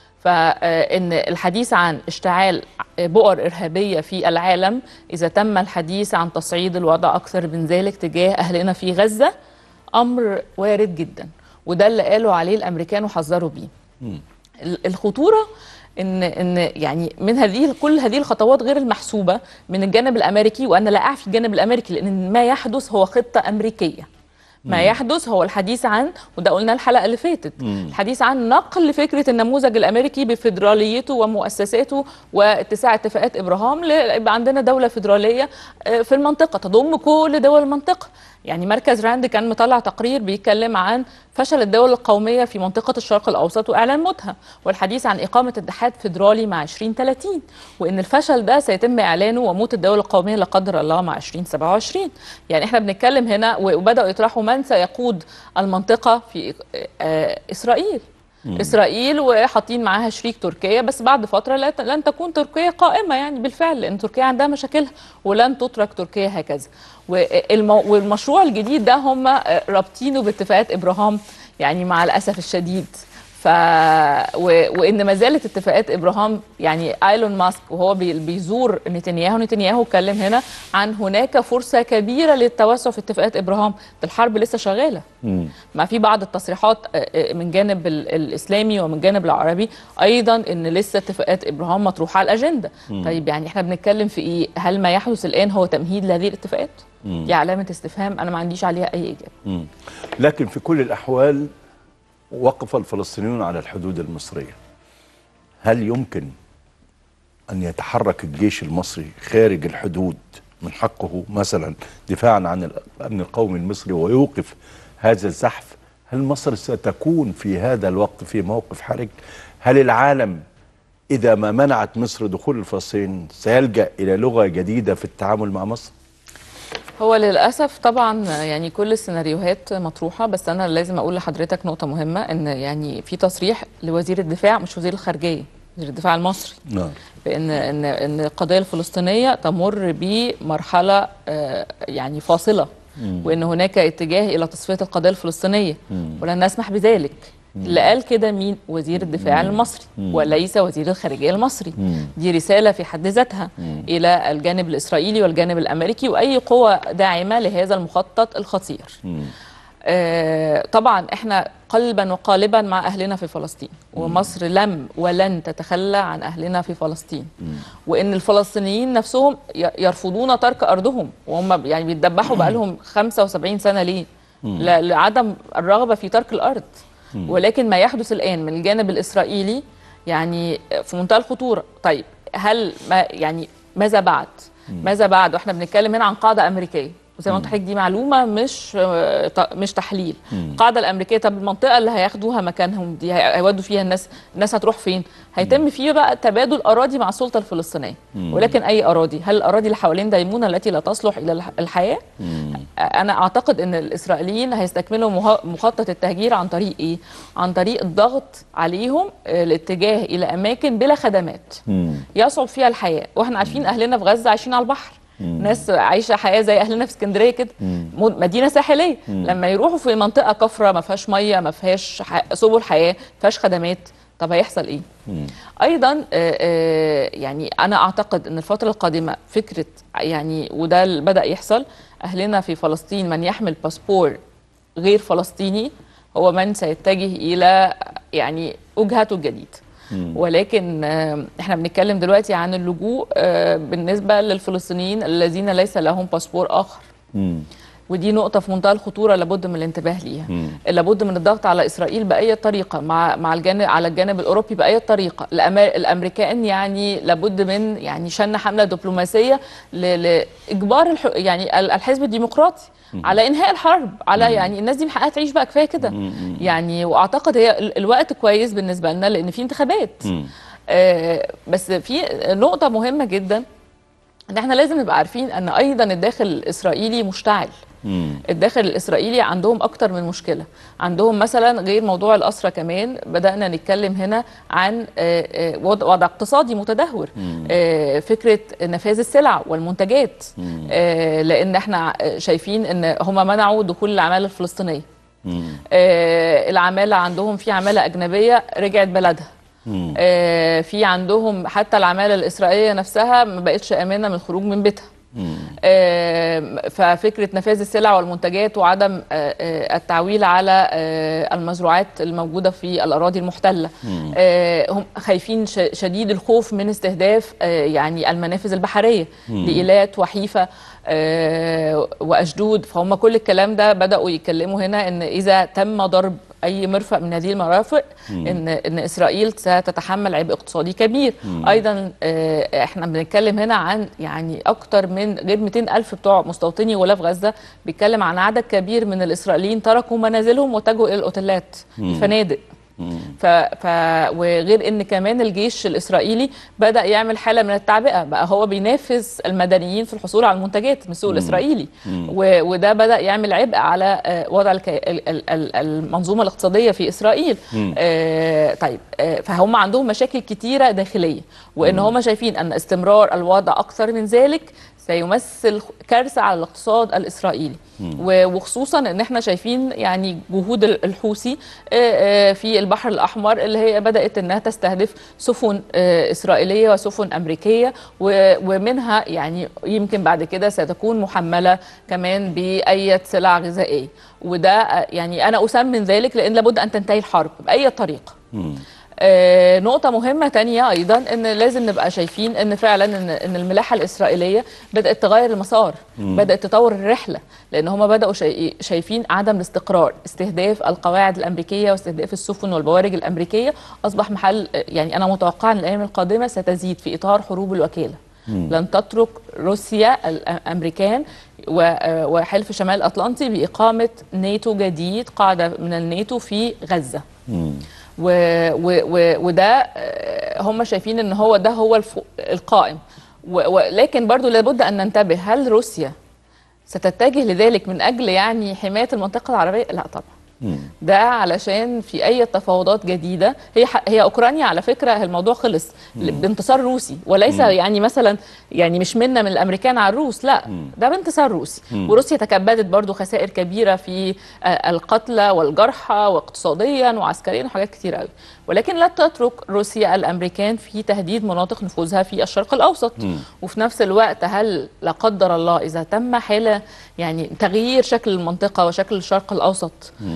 فإن الحديث عن اشتعال بؤر إرهابية في العالم إذا تم الحديث عن تصعيد الوضع أكثر من ذلك تجاه أهلنا في غزة أمر وارد جدا وده اللي قالوا عليه الأمريكان وحذروا بيه ال- الخطورة ان ان يعني من هذه كل هذه الخطوات غير المحسوبه من الجانب الامريكي وانا لا اعفي الجانب الامريكي لان ما يحدث هو خطه امريكيه ما مم. يحدث هو الحديث عن وده قلنا الحلقه اللي فاتت مم. الحديث عن نقل فكره النموذج الامريكي بفدراليته ومؤسساته واتساع اتفاقات ابراهام ليبقى عندنا دوله فدراليه آه، في المنطقه تضم كل دول المنطقه يعني مركز راند كان مطلع تقرير بيتكلم عن فشل الدول القوميه في منطقه الشرق الاوسط واعلان موتها والحديث عن اقامه اتحاد فدرالي مع 2030 وان الفشل ده سيتم اعلانه وموت الدول القوميه لا قدر الله مع 2027 يعني احنا بنتكلم هنا وبداوا يطرحوا من سيقود المنطقه في آه، اسرائيل مم. اسرائيل وحاطين معاها شريك تركيا بس بعد فتره لا- لن تكون تركيا قائمه يعني بالفعل لان تركيا عندها مشاكلها ولن تترك تركيا هكذا والمو- والمشروع الجديد ده هم رابطينه باتفاقات ابراهام يعني مع الاسف الشديد ف و... وان ما زالت اتفاقات ابراهام يعني ايلون ماسك وهو بي... بيزور نتنياهو نتنياهو اتكلم هنا عن هناك فرصه كبيره للتوسع في اتفاقات ابراهام ده الحرب لسه شغاله ما في بعض التصريحات آه، آه، من جانب ال- الاسلامي ومن جانب العربي ايضا ان لسه اتفاقات ابراهام مطروحه على الاجنده مم. طيب يعني احنا بنتكلم في ايه هل ما يحدث الان هو تمهيد لهذه الاتفاقات مم. دي علامه استفهام انا ما عنديش عليها اي اجابه مم. لكن في كل الأحوال وقف الفلسطينيون على الحدود المصرية هل يمكن أن يتحرك الجيش المصري خارج الحدود من حقه مثلا دفاعا عن الأمن القومي المصري ويوقف هذا الزحف هل مصر ستكون في هذا الوقت في موقف حرج هل العالم إذا ما منعت مصر دخول الفلسطين سيلجأ إلى لغة جديدة في التعامل مع مصر هو للاسف طبعا يعني كل السيناريوهات مطروحه بس انا لازم اقول لحضرتك نقطه مهمه ان يعني في تصريح لوزير الدفاع مش وزير الخارجيه وزير الدفاع المصري نعم بان ان ان القضيه الفلسطينيه تمر بمرحله آه، يعني فاصله مم. وان هناك اتجاه الى تصفيه القضيه الفلسطينيه مم. ولن نسمح بذلك اللي قال كده مين وزير الدفاع المصري مم. وليس وزير الخارجيه المصري مم. دي رساله في حد ذاتها مم. الى الجانب الاسرائيلي والجانب الامريكي واي قوى داعمه لهذا المخطط الخطير آه، طبعا احنا قلبا وقالبا مع اهلنا في فلسطين ومصر لم ولن تتخلى عن اهلنا في فلسطين وان الفلسطينيين نفسهم ي- يرفضون ترك ارضهم وهم يعني بيتذبحوا بقالهم 75 سنه ليه مم. ل- لعدم الرغبه في ترك الارض مم. ولكن ما يحدث الان من الجانب الاسرائيلي يعني في منتهى الخطوره طيب هل ما يعني ماذا بعد ماذا بعد واحنا بنتكلم هنا عن قاعده امريكيه وزي ما قلت لحضرتك دي معلومه مش آه، ط- مش تحليل مم. القاعده الامريكيه طب المنطقه اللي هياخدوها مكانهم دي هي- هيودوا فيها الناس الناس هتروح فين هيتم فيها بقى تبادل اراضي مع السلطه الفلسطينيه مم. ولكن اي اراضي هل الاراضي اللي حوالين ديمونه التي لا تصلح الى الح- الحياه انا اعتقد ان الاسرائيليين هيستكملوا مه- مخطط التهجير عن طريق ايه عن طريق الضغط عليهم آه، الاتجاه الى اماكن بلا خدمات يصعب فيها الحياه واحنا عارفين اهلنا في غزه عايشين على البحر ناس عايشه حياه زي اهلنا في اسكندريه كده مد- مدينه ساحليه مم. لما يروحوا في منطقه كفره ما فيهاش ميه ما فيهاش ح- سبل حياه ما فيهاش خدمات طب هيحصل ايه ايضا آه، آه، يعني انا اعتقد ان الفتره القادمه فكره يعني وده اللي بدا يحصل اهلنا في فلسطين من يحمل باسبور غير فلسطيني هو من سيتجه الى يعني وجهته الجديده ولكن آه، احنا بنتكلم دلوقتي عن اللجوء آه، بالنسبه للفلسطينيين الذين ليس لهم باسبور اخر ودي نقطة في منتهى الخطورة لابد من الانتباه ليها لابد من الضغط على إسرائيل بأي طريقة مع مع الجانب على الجانب الأوروبي بأي طريقة الأما- الأمريكان يعني لابد من يعني شن حملة دبلوماسية ل- لإجبار الح... يعني ال- الحزب الديمقراطي على إنهاء الحرب على يعني الناس دي من حقها تعيش بقى كفاية كده يعني وأعتقد هي ال- الوقت كويس بالنسبة لنا لأن في انتخابات آه بس في نقطة مهمة جدا ان احنا لازم نبقى عارفين ان ايضا الداخل الاسرائيلي مشتعل الداخل الاسرائيلي عندهم اكتر من مشكله عندهم مثلا غير موضوع الاسرى كمان بدانا نتكلم هنا عن آه، آه، وضع وضع اقتصادي متدهور آه، فكره نفاذ السلع والمنتجات آه، لان احنا شايفين ان هم منعوا دخول العماله الفلسطينيه آه، العماله عندهم في عماله اجنبيه رجعت بلدها آه، في عندهم حتى العماله الاسرائيليه نفسها ما بقتش امنه من الخروج من بيتها آه، ففكره نفاذ السلع والمنتجات وعدم آه، آه، التعويل على آه، المزروعات الموجوده في الاراضي المحتله مم. آه، هم خايفين ش- شديد الخوف من استهداف آه، يعني المنافذ البحريه مم. لإيلات وحيفا آه، واشدود فهم كل الكلام ده بداوا يتكلموا هنا ان اذا تم ضرب اي مرفق من هذه المرافق مم. ان ان اسرائيل ستتحمل عبء اقتصادي كبير مم. ايضا آه، احنا بنتكلم هنا عن يعني اكتر من غير 200 الف بتوع مستوطني غلاف غزه بيتكلم عن عدد كبير من الاسرائيليين تركوا منازلهم واتجهوا الى الاوتيلات مم. الفنادق ف... ف... وغير ان كمان الجيش الاسرائيلي بدا يعمل حاله من التعبئه بقى هو بينافس المدنيين في الحصول على المنتجات من السوق مم. الاسرائيلي مم. و... وده بدا يعمل عبء على آه، وضع الك... ال- ال- ال- المنظومه الاقتصاديه في اسرائيل مم. آه طيب آه فهم عندهم مشاكل كتيره داخليه وان هم شايفين ان استمرار الوضع اكثر من ذلك سيمثل كارثه على الاقتصاد الاسرائيلي و- وخصوصا ان احنا شايفين يعني جهود ال- الحوثي آه، آه، في البحر الاحمر اللي هي بدات انها تستهدف سفن آه، اسرائيليه وسفن امريكيه و- ومنها يعني يمكن بعد كده ستكون محمله كمان باي سلع غذائيه وده آه، يعني انا اسمن ذلك لان لابد ان تنتهي الحرب باي طريقه آه، نقطة مهمة تانية أيضا إن لازم نبقى شايفين إن فعلا إن, إن الملاحة الإسرائيلية بدأت تغير المسار مم. بدأت تطور الرحلة لأن هم بدأوا شاي- شايفين عدم الاستقرار استهداف القواعد الأمريكية واستهداف السفن والبوارج الأمريكية أصبح محل يعني أنا متوقعة أن الأيام القادمة ستزيد في إطار حروب الوكالة مم. لن تترك روسيا الامريكان و- وحلف شمال الاطلنطي باقامه ناتو جديد قاعده من الناتو في غزه و و و وده آه، هم شايفين ان هو ده هو الف- القائم و- ولكن برضو لابد ان ننتبه هل روسيا ستتجه لذلك من اجل يعني حمايه المنطقه العربيه لا طبعا ده علشان في اي تفاوضات جديده هي ح- هي اوكرانيا على فكره الموضوع خلص بانتصار روسي وليس مم. يعني مثلا يعني مش منا من الامريكان على الروس لا ده بانتصار روسي مم. وروسيا تكبدت برضو خسائر كبيره في آه، القتلى والجرحى واقتصاديا وعسكريا وحاجات كتير قوي ولكن لا تترك روسيا الامريكان في تهديد مناطق نفوذها في الشرق الاوسط وفي نفس الوقت هل لا قدر الله اذا تم حاله يعني تغيير شكل المنطقه وشكل الشرق الاوسط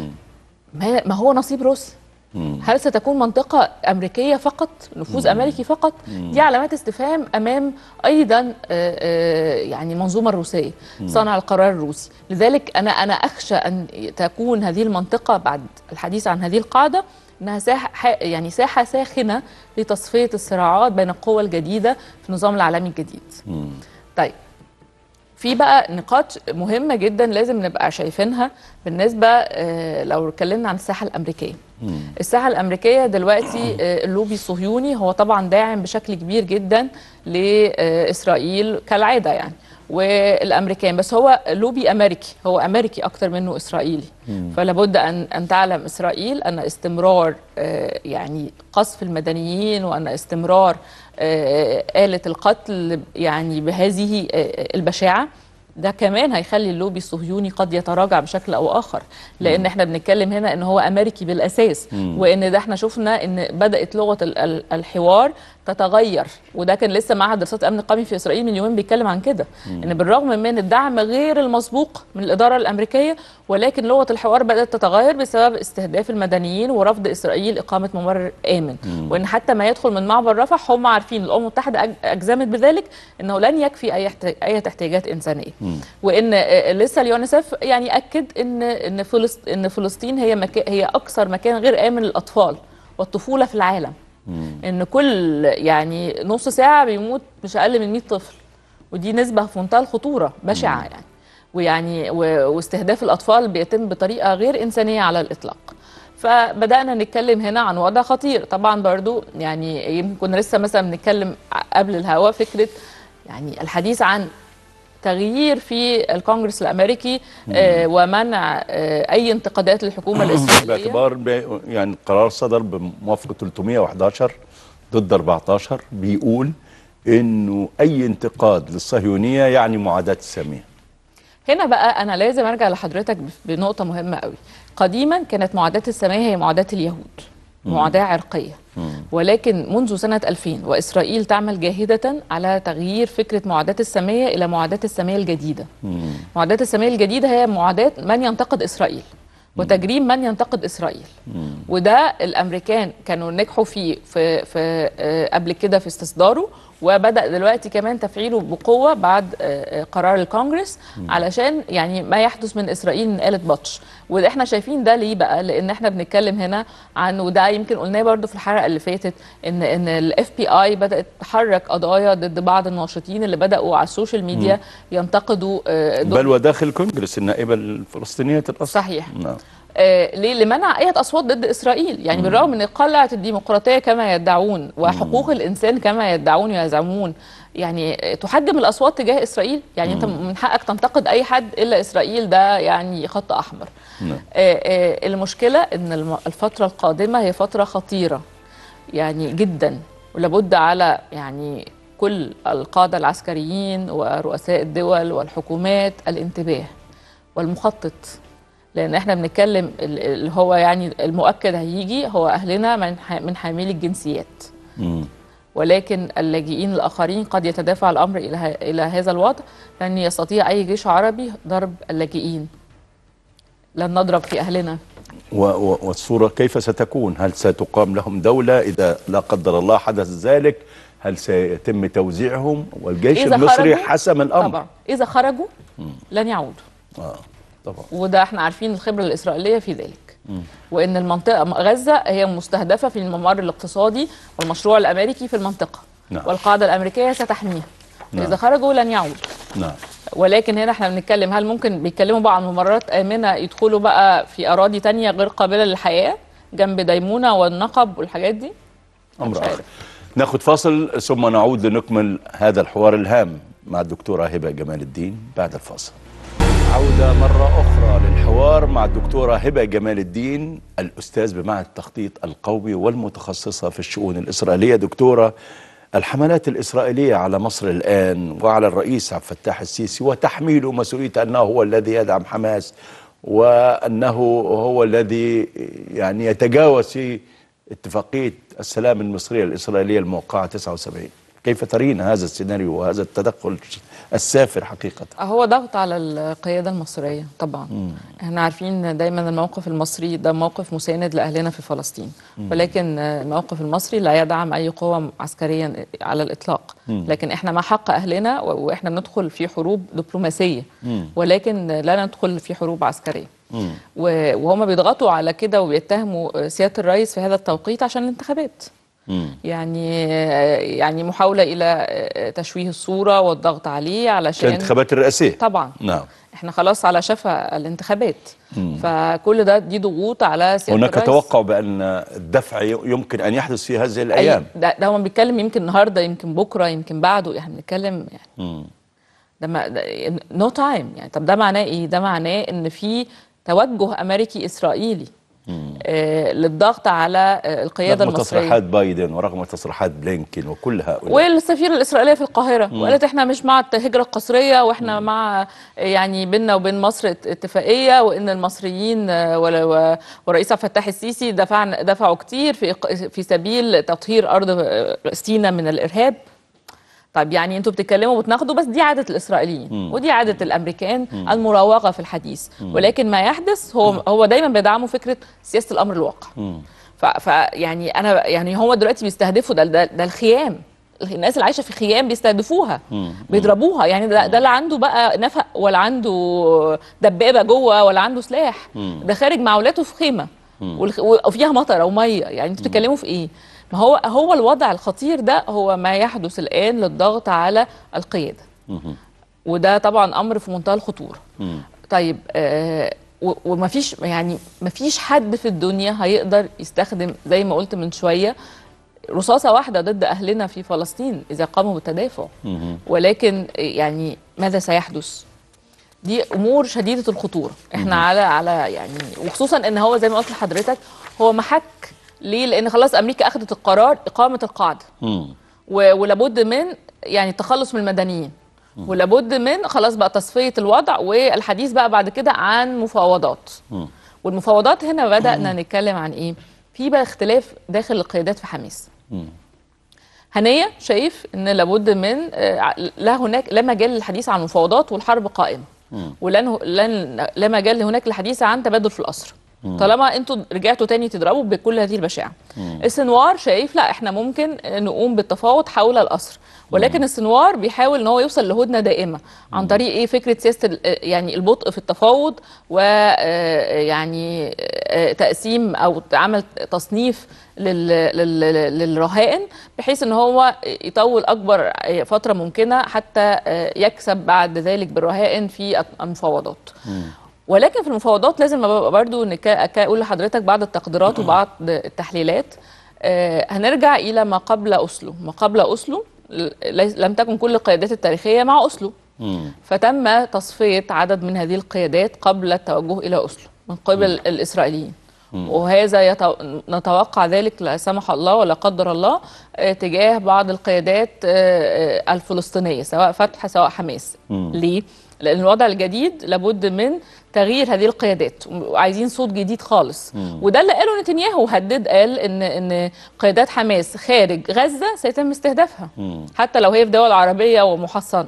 ما ما هو نصيب روسيا هل ستكون منطقة أمريكية فقط نفوذ أمريكي فقط مم. دي علامات استفهام أمام أيضا آه، آه، يعني المنظومة الروسية مم. صانع القرار الروسي لذلك أنا أنا أخشى أن تكون هذه المنطقة بعد الحديث عن هذه القاعدة انها ساحه ح- يعني ساحه ساخنه لتصفيه الصراعات بين القوى الجديده في النظام العالمي الجديد. طيب في بقى نقاط مهمه جدا لازم نبقى شايفينها بالنسبه آه، لو اتكلمنا عن الساحه الامريكيه. الساحه الامريكيه دلوقتي آه، اللوبي الصهيوني هو طبعا داعم بشكل كبير جدا لاسرائيل كالعاده يعني والامريكان بس هو لوبي امريكي هو امريكي اكتر منه اسرائيلي فلا بد ان ان تعلم اسرائيل ان استمرار آه، يعني قصف المدنيين وان استمرار آه، آلة القتل يعني بهذه آه، البشاعه ده كمان هيخلي اللوبي الصهيوني قد يتراجع بشكل او اخر لان احنا بنتكلم هنا ان هو امريكي بالاساس مم. وان ده احنا شفنا ان بدات لغه ال- ال- الحوار تتغير وده كان لسه معهد دراسات الامن القومي في اسرائيل من يومين بيتكلم عن كده ان بالرغم من الدعم غير المسبوق من الاداره الامريكيه ولكن لغه الحوار بدات تتغير بسبب استهداف المدنيين ورفض اسرائيل اقامه ممر امن مم. وان حتى ما يدخل من معبر رفح هم عارفين الامم المتحده أج- اجزمت بذلك انه لن يكفي اي احت- اي احتياجات انسانيه وان آه، لسه اليونيسف يعني اكد ان ان فلسط- ان فلسطين هي مكان هي اكثر مكان غير امن للاطفال والطفوله في العالم ان كل يعني نص ساعه بيموت مش اقل من 100 طفل ودي نسبه في منتهى الخطوره بشعه يعني ويعني و- واستهداف الاطفال بيتم بطريقه غير انسانيه على الاطلاق فبدانا نتكلم هنا عن وضع خطير طبعا برضو يعني يمكن كنا لسه مثلا بنتكلم قبل الهوا فكره يعني الحديث عن تغيير في الكونجرس الامريكي آه ومنع آه اي انتقادات للحكومه الاسرائيليه باعتبار ب- يعني القرار صدر بموافقه 311 ضد 14 بيقول انه اي انتقاد للصهيونيه يعني معاداه الساميه هنا بقى انا لازم ارجع لحضرتك بنقطه مهمه قوي قديما كانت معاداه الساميه هي معاداه اليهود معاداه عرقيه ولكن منذ سنة 2000 وإسرائيل تعمل جاهدة على تغيير فكرة معاداة السامية إلى معاداة السامية الجديدة معاداة السامية الجديدة هي معاداة من ينتقد إسرائيل وتجريم من ينتقد إسرائيل وده الامريكان كانوا نجحوا فيه في في آه، قبل كده في استصداره وبدا دلوقتي كمان تفعيله بقوه بعد آه، آه، قرار الكونجرس علشان يعني ما يحدث من اسرائيل من آلة بطش واحنا شايفين ده ليه بقى لان احنا بنتكلم هنا عن وده يمكن قلناه برضو في الحلقه اللي فاتت ان ان الاف بي اي بدات تحرك قضايا ضد بعض الناشطين اللي بداوا على السوشيال ميديا ينتقدوا آه، دور- بل وداخل كونجرس النائبه الفلسطينيه الاصل صحيح نعم آه، ليه لمنع اي اصوات ضد اسرائيل يعني بالرغم من قلعه الديمقراطيه كما يدعون وحقوق الانسان كما يدعون ويزعمون يعني آه، تحجم الاصوات تجاه اسرائيل يعني انت من حقك تنتقد اي حد الا اسرائيل ده يعني خط احمر نعم. آه، آه، المشكله ان الم- الفتره القادمه هي فتره خطيره يعني جدا ولابد على يعني كل القاده العسكريين ورؤساء الدول والحكومات الانتباه والمخطط لان احنا بنتكلم ال- اللي هو يعني المؤكد هيجي هو اهلنا من ح- من حاملي الجنسيات ولكن اللاجئين الاخرين قد يتدافع الامر الى ه- الى هذا الوضع لن يستطيع اي جيش عربي ضرب اللاجئين لن نضرب في اهلنا و- و- والصورة كيف ستكون هل ستقام لهم دولة إذا لا قدر الله حدث ذلك هل سيتم توزيعهم والجيش إذا المصري خرجوا- حسم الأمر طبعا اذا خرجوا لن يعودوا آه طبعا وده احنا عارفين الخبره الاسرائيليه في ذلك مم. وان المنطقه غزه هي مستهدفه في الممر الاقتصادي والمشروع الامريكي في المنطقه نعم. والقاعده الامريكيه ستحميها نعم. اذا خرجوا لن يعودوا نعم ولكن هنا احنا بنتكلم هل ممكن بيتكلموا بقى عن ممرات امنه يدخلوا بقى في اراضي تانية غير قابله للحياه جنب ديمونه والنقب والحاجات دي أمر آخر ناخذ فاصل ثم نعود لنكمل هذا الحوار الهام مع الدكتورة هبة جمال الدين بعد الفاصل عودة مرة أخرى للحوار مع الدكتورة هبة جمال الدين الأستاذ بمعهد التخطيط القومي والمتخصصة في الشؤون الإسرائيلية دكتورة الحملات الإسرائيلية على مصر الآن وعلى الرئيس عبد الفتاح السيسي وتحميله مسؤولية أنه هو الذي يدعم حماس وأنه هو الذي يعني يتجاوز في اتفاقية السلام المصرية الإسرائيلية الموقعة 79 كيف ترين هذا السيناريو وهذا التدخل السافر حقيقة هو ضغط على القياده المصريه طبعا مم. احنا عارفين دايما الموقف المصري ده موقف مساند لاهلنا في فلسطين مم. ولكن الموقف المصري لا يدعم اي قوه عسكريا على الاطلاق مم. لكن احنا مع حق اهلنا و- واحنا ندخل في حروب دبلوماسيه مم. ولكن لا ندخل في حروب عسكريه مم. و- وهم بيضغطوا على كده وبيتهموا سياده الرئيس في هذا التوقيت عشان الانتخابات مم. يعني يعني محاوله الى تشويه الصوره والضغط عليه عشان علشان الانتخابات الرئاسية طبعا نعم احنا خلاص على شفا الانتخابات مم. فكل ده دي ضغوط على سياده هناك الرئيس توقع بأن الدفع ي- يمكن أن يحدث في هذه الأيام أي- ده, ده هو بيتكلم يمكن النهارده يمكن بكره يمكن بعده يعني بنتكلم يعني مم. ده نو تايم يعني طب ده معناه ايه؟ ده معناه ان في توجه امريكي اسرائيلي آه، للضغط على آه، القياده رغم المصريه تصريحات بايدن ورغم تصريحات بلينكين وكل هؤلاء والسفيره الاسرائيليه في القاهره مم. وقالت احنا مش مع الهجره القسريه واحنا مع يعني بيننا وبين مصر ات- اتفاقيه وان المصريين آه، ولا- و- ورئيس عبد الفتاح السيسي دفعنا دفعوا كتير في إق- في سبيل تطهير ارض آه، سيناء من الارهاب طيب يعني انتوا بتتكلموا وبتناقضوا بس دي عاده الاسرائيليين مم. ودي عاده الامريكان مم. المراوغه في الحديث مم. ولكن ما يحدث هو هو دايما بيدعموا فكره سياسه الامر الواقع مم. ف ف- يعني انا يعني هو دلوقتي بيستهدفوا ده ده, ده الخيام الناس اللي عايشه في خيام بيستهدفوها بيضربوها يعني ده, ده اللي عنده بقى نفق ولا عنده دبابه جوه ولا عنده سلاح مم. ده خارج مع اولاده في خيمه مم. والخ- وفيها مطره وميه يعني انتوا بتتكلموا في ايه؟ ما هو هو الوضع الخطير ده هو ما يحدث الان للضغط على القياده مم. وده طبعا امر في منتهى الخطوره مم. طيب آه و- ومفيش يعني مفيش حد في الدنيا هيقدر يستخدم زي ما قلت من شويه رصاصه واحده ضد اهلنا في فلسطين اذا قاموا بالتدافع مم. ولكن يعني ماذا سيحدث؟ دي امور شديده الخطوره احنا على على يعني وخصوصا ان هو زي ما قلت لحضرتك هو محك ليه؟ لان خلاص امريكا اخذت القرار اقامه القاعده مم. و- ولابد من يعني التخلص من المدنيين ولابد من خلاص بقى تصفيه الوضع والحديث بقى بعد كده عن مفاوضات مم. والمفاوضات هنا بدانا نتكلم عن ايه في بقى اختلاف داخل القيادات في حماس مم. هنيه شايف ان لابد من آه، لا هناك لا مجال للحديث عن مفاوضات والحرب قائمه مم. ولن لن لا مجال هناك للحديث عن تبادل في الاسرى مم. طالما انتوا رجعتوا تاني تضربوا بكل هذه البشاعه مم. السنوار شايف لا احنا ممكن نقوم بالتفاوض حول الاسر ولكن السنوار بيحاول ان هو يوصل لهدنه دائمه عن طريق ايه فكره سياسه ال- يعني البطء في التفاوض ويعني تقسيم او عمل تصنيف لل- لل- للرهائن بحيث ان هو يطول اكبر فتره ممكنه حتى يكسب بعد ذلك بالرهائن في المفاوضات ولكن في المفاوضات لازم أبقى برضو نك- أك- اقول لحضرتك بعض التقديرات وبعض التحليلات آه، هنرجع الى ما قبل اوسلو ما قبل اوسلو ل- ليس- لم تكن كل القيادات التاريخيه مع اوسلو مم. فتم تصفيه عدد من هذه القيادات قبل التوجه الى اوسلو من قبل الاسرائيليين مم. وهذا يتو... نتوقع ذلك لا سمح الله ولا قدر الله آه، تجاه بعض القيادات آه، آه، الفلسطينيه سواء فتح سواء حماس مم. ليه؟ لان الوضع الجديد لابد من تغيير هذه القيادات وعايزين صوت جديد خالص مم. وده اللي قاله نتنياهو هدد قال ان ان قيادات حماس خارج غزه سيتم استهدافها مم. حتى لو هي في دول عربيه ومحصنه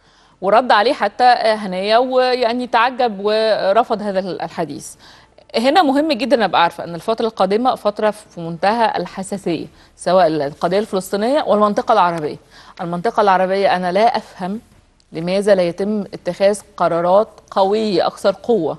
ورد عليه حتى هنيه ويعني تعجب ورفض هذا الحديث هنا مهم جدا ابقى عارفه ان الفتره القادمه فتره في منتهى الحساسيه سواء القضيه الفلسطينيه والمنطقه العربيه المنطقه العربيه انا لا افهم لماذا لا يتم اتخاذ قرارات قويه اكثر قوه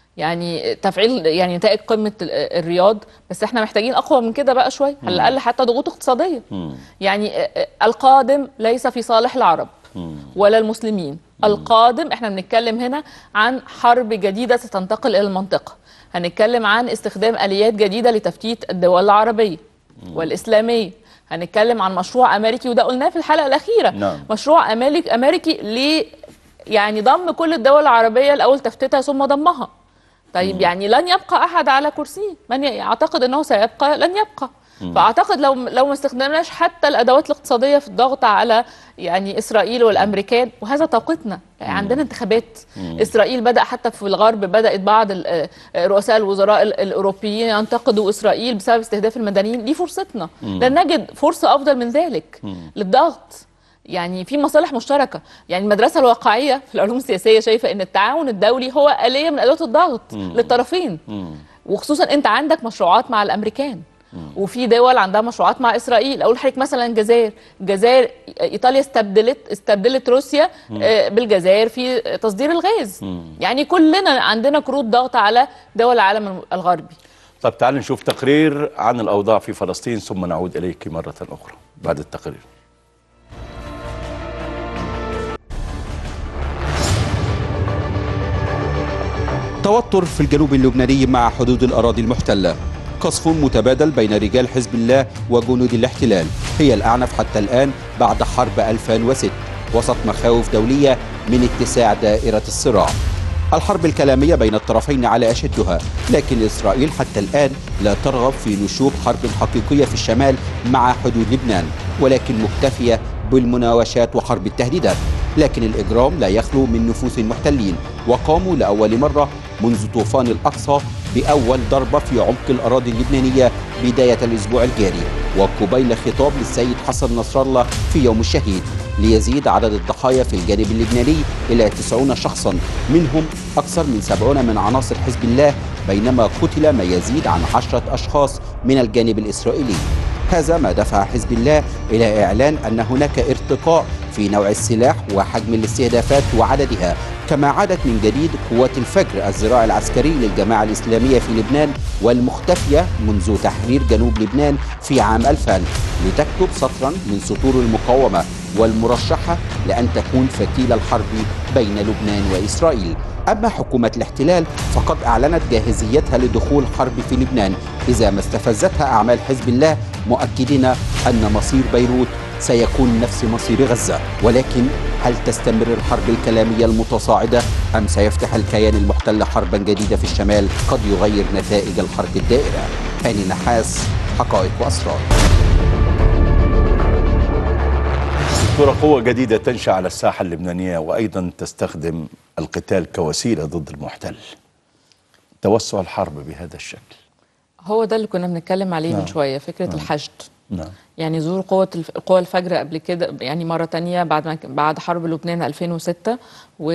يعني تفعيل يعني نتائج قمه ال- الرياض بس احنا محتاجين اقوى من كده بقى شويه على الاقل حتى ضغوط اقتصاديه مم. يعني القادم ليس في صالح العرب مم. ولا المسلمين القادم احنا بنتكلم هنا عن حرب جديدة ستنتقل إلى المنطقة هنتكلم عن استخدام آليات جديدة لتفتيت الدول العربية والإسلامية هنتكلم عن مشروع أمريكي وده قلناه في الحلقة الأخيرة نعم. مشروع أمريكي أمريكي ل يعني ضم كل الدول العربية الأول تفتيتها ثم ضمها طيب يعني لن يبقى أحد على كرسيه من يعتقد أنه سيبقى لن يبقى مم. فاعتقد لو لو ما استخدمناش حتى الادوات الاقتصاديه في الضغط على يعني اسرائيل والامريكان وهذا طاقتنا يعني عندنا انتخابات مم. اسرائيل بدا حتى في الغرب بدات بعض ال- آه، رؤساء الوزراء ال- الاوروبيين ينتقدوا اسرائيل بسبب استهداف المدنيين دي فرصتنا مم. لن نجد فرصه افضل من ذلك مم. للضغط يعني في مصالح مشتركه يعني المدرسه الواقعيه في العلوم السياسيه شايفه ان التعاون الدولي هو اليه من ادوات الضغط مم. للطرفين مم. وخصوصا انت عندك مشروعات مع الامريكان وفي دول عندها مشروعات مع اسرائيل اقول لحضرتك مثلا الجزائر الجزائر ايطاليا استبدلت استبدلت روسيا مم. آه، بالجزائر في تصدير الغاز مم. يعني كلنا عندنا كروت ضغط على دول العالم الغربي طب تعال نشوف تقرير عن الأوضاع في فلسطين ثم نعود إليك مرة أخرى بعد التقرير توتر في الجنوب اللبناني مع حدود الأراضي المحتلة قصف متبادل بين رجال حزب الله وجنود الاحتلال هي الأعنف حتى الآن بعد حرب 2006 وسط مخاوف دولية من اتساع دائرة الصراع الحرب الكلامية بين الطرفين على أشدها لكن إسرائيل حتى الآن لا ترغب في نشوب حرب حقيقية في الشمال مع حدود لبنان ولكن مكتفية بالمناوشات وحرب التهديدات لكن الإجرام لا يخلو من نفوس المحتلين وقاموا لأول مرة منذ طوفان الأقصى بأول ضربة في عمق الأراضي اللبنانية بداية الأسبوع الجاري وقبيل خطاب للسيد حسن نصر الله في يوم الشهيد ليزيد عدد الضحايا في الجانب اللبناني إلى 90 شخصا منهم أكثر من 70 من عناصر حزب الله بينما قتل ما يزيد عن عشرة أشخاص من الجانب الإسرائيلي هذا ما دفع حزب الله إلى إعلان أن هناك ارتقاء في نوع السلاح وحجم الاستهدافات وعددها كما عادت من جديد قوات الفجر الذراع العسكري للجماعة الإسلامية في لبنان والمختفية منذ تحرير جنوب لبنان في عام 2000 لتكتب سطرا من سطور المقاومة والمرشحة لأن تكون فتيل الحرب بين لبنان وإسرائيل أما حكومة الاحتلال فقد أعلنت جاهزيتها لدخول حرب في لبنان إذا ما استفزتها أعمال حزب الله مؤكدين أن مصير بيروت سيكون نفس مصير غزة ولكن هل تستمر الحرب الكلامية المتصاعدة أم سيفتح الكيان المحتل حربا جديدة في الشمال قد يغير نتائج الحرب الدائرة هاني نحاس حقائق وأسرار دكتورة قوة جديدة تنشأ على الساحة اللبنانية وأيضا تستخدم القتال كوسيلة ضد المحتل توسع الحرب بهذا الشكل هو ده اللي كنا بنتكلم عليه نعم. من شويه فكره نعم. الحشد نعم يعني ظهور قوة الف... قوى الفجر قبل كده يعني مرة تانية بعد ما ك- بعد حرب لبنان 2006 و...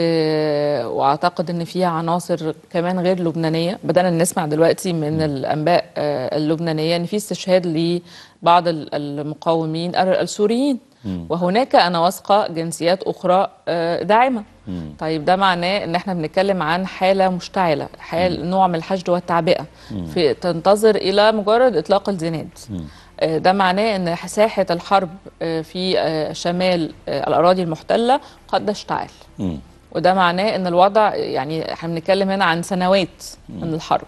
واعتقد ان فيها عناصر كمان غير لبنانية بدأنا نسمع دلوقتي من الانباء آه، اللبنانية ان في استشهاد لبعض ال- المقاومين ال- السوريين وهناك انا واثقة جنسيات اخرى آه، داعمة طيب ده معناه ان احنا بنتكلم عن حاله مشتعله حال نوع من الحشد والتعبئه في تنتظر الى مجرد اطلاق الزناد آه، ده معناه ان ساحه الحرب آه، في آه، شمال آه، الاراضي المحتله قد تشتعل وده معناه ان الوضع يعني احنا بنتكلم هنا عن سنوات من الحرب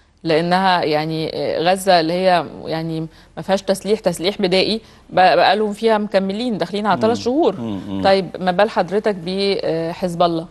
لانها يعني آه، غزه اللي هي يعني ما فيهاش تسليح تسليح بدائي بقى بقى لهم فيها مكملين داخلين على ثلاث شهور مم. طيب ما بال حضرتك بحزب الله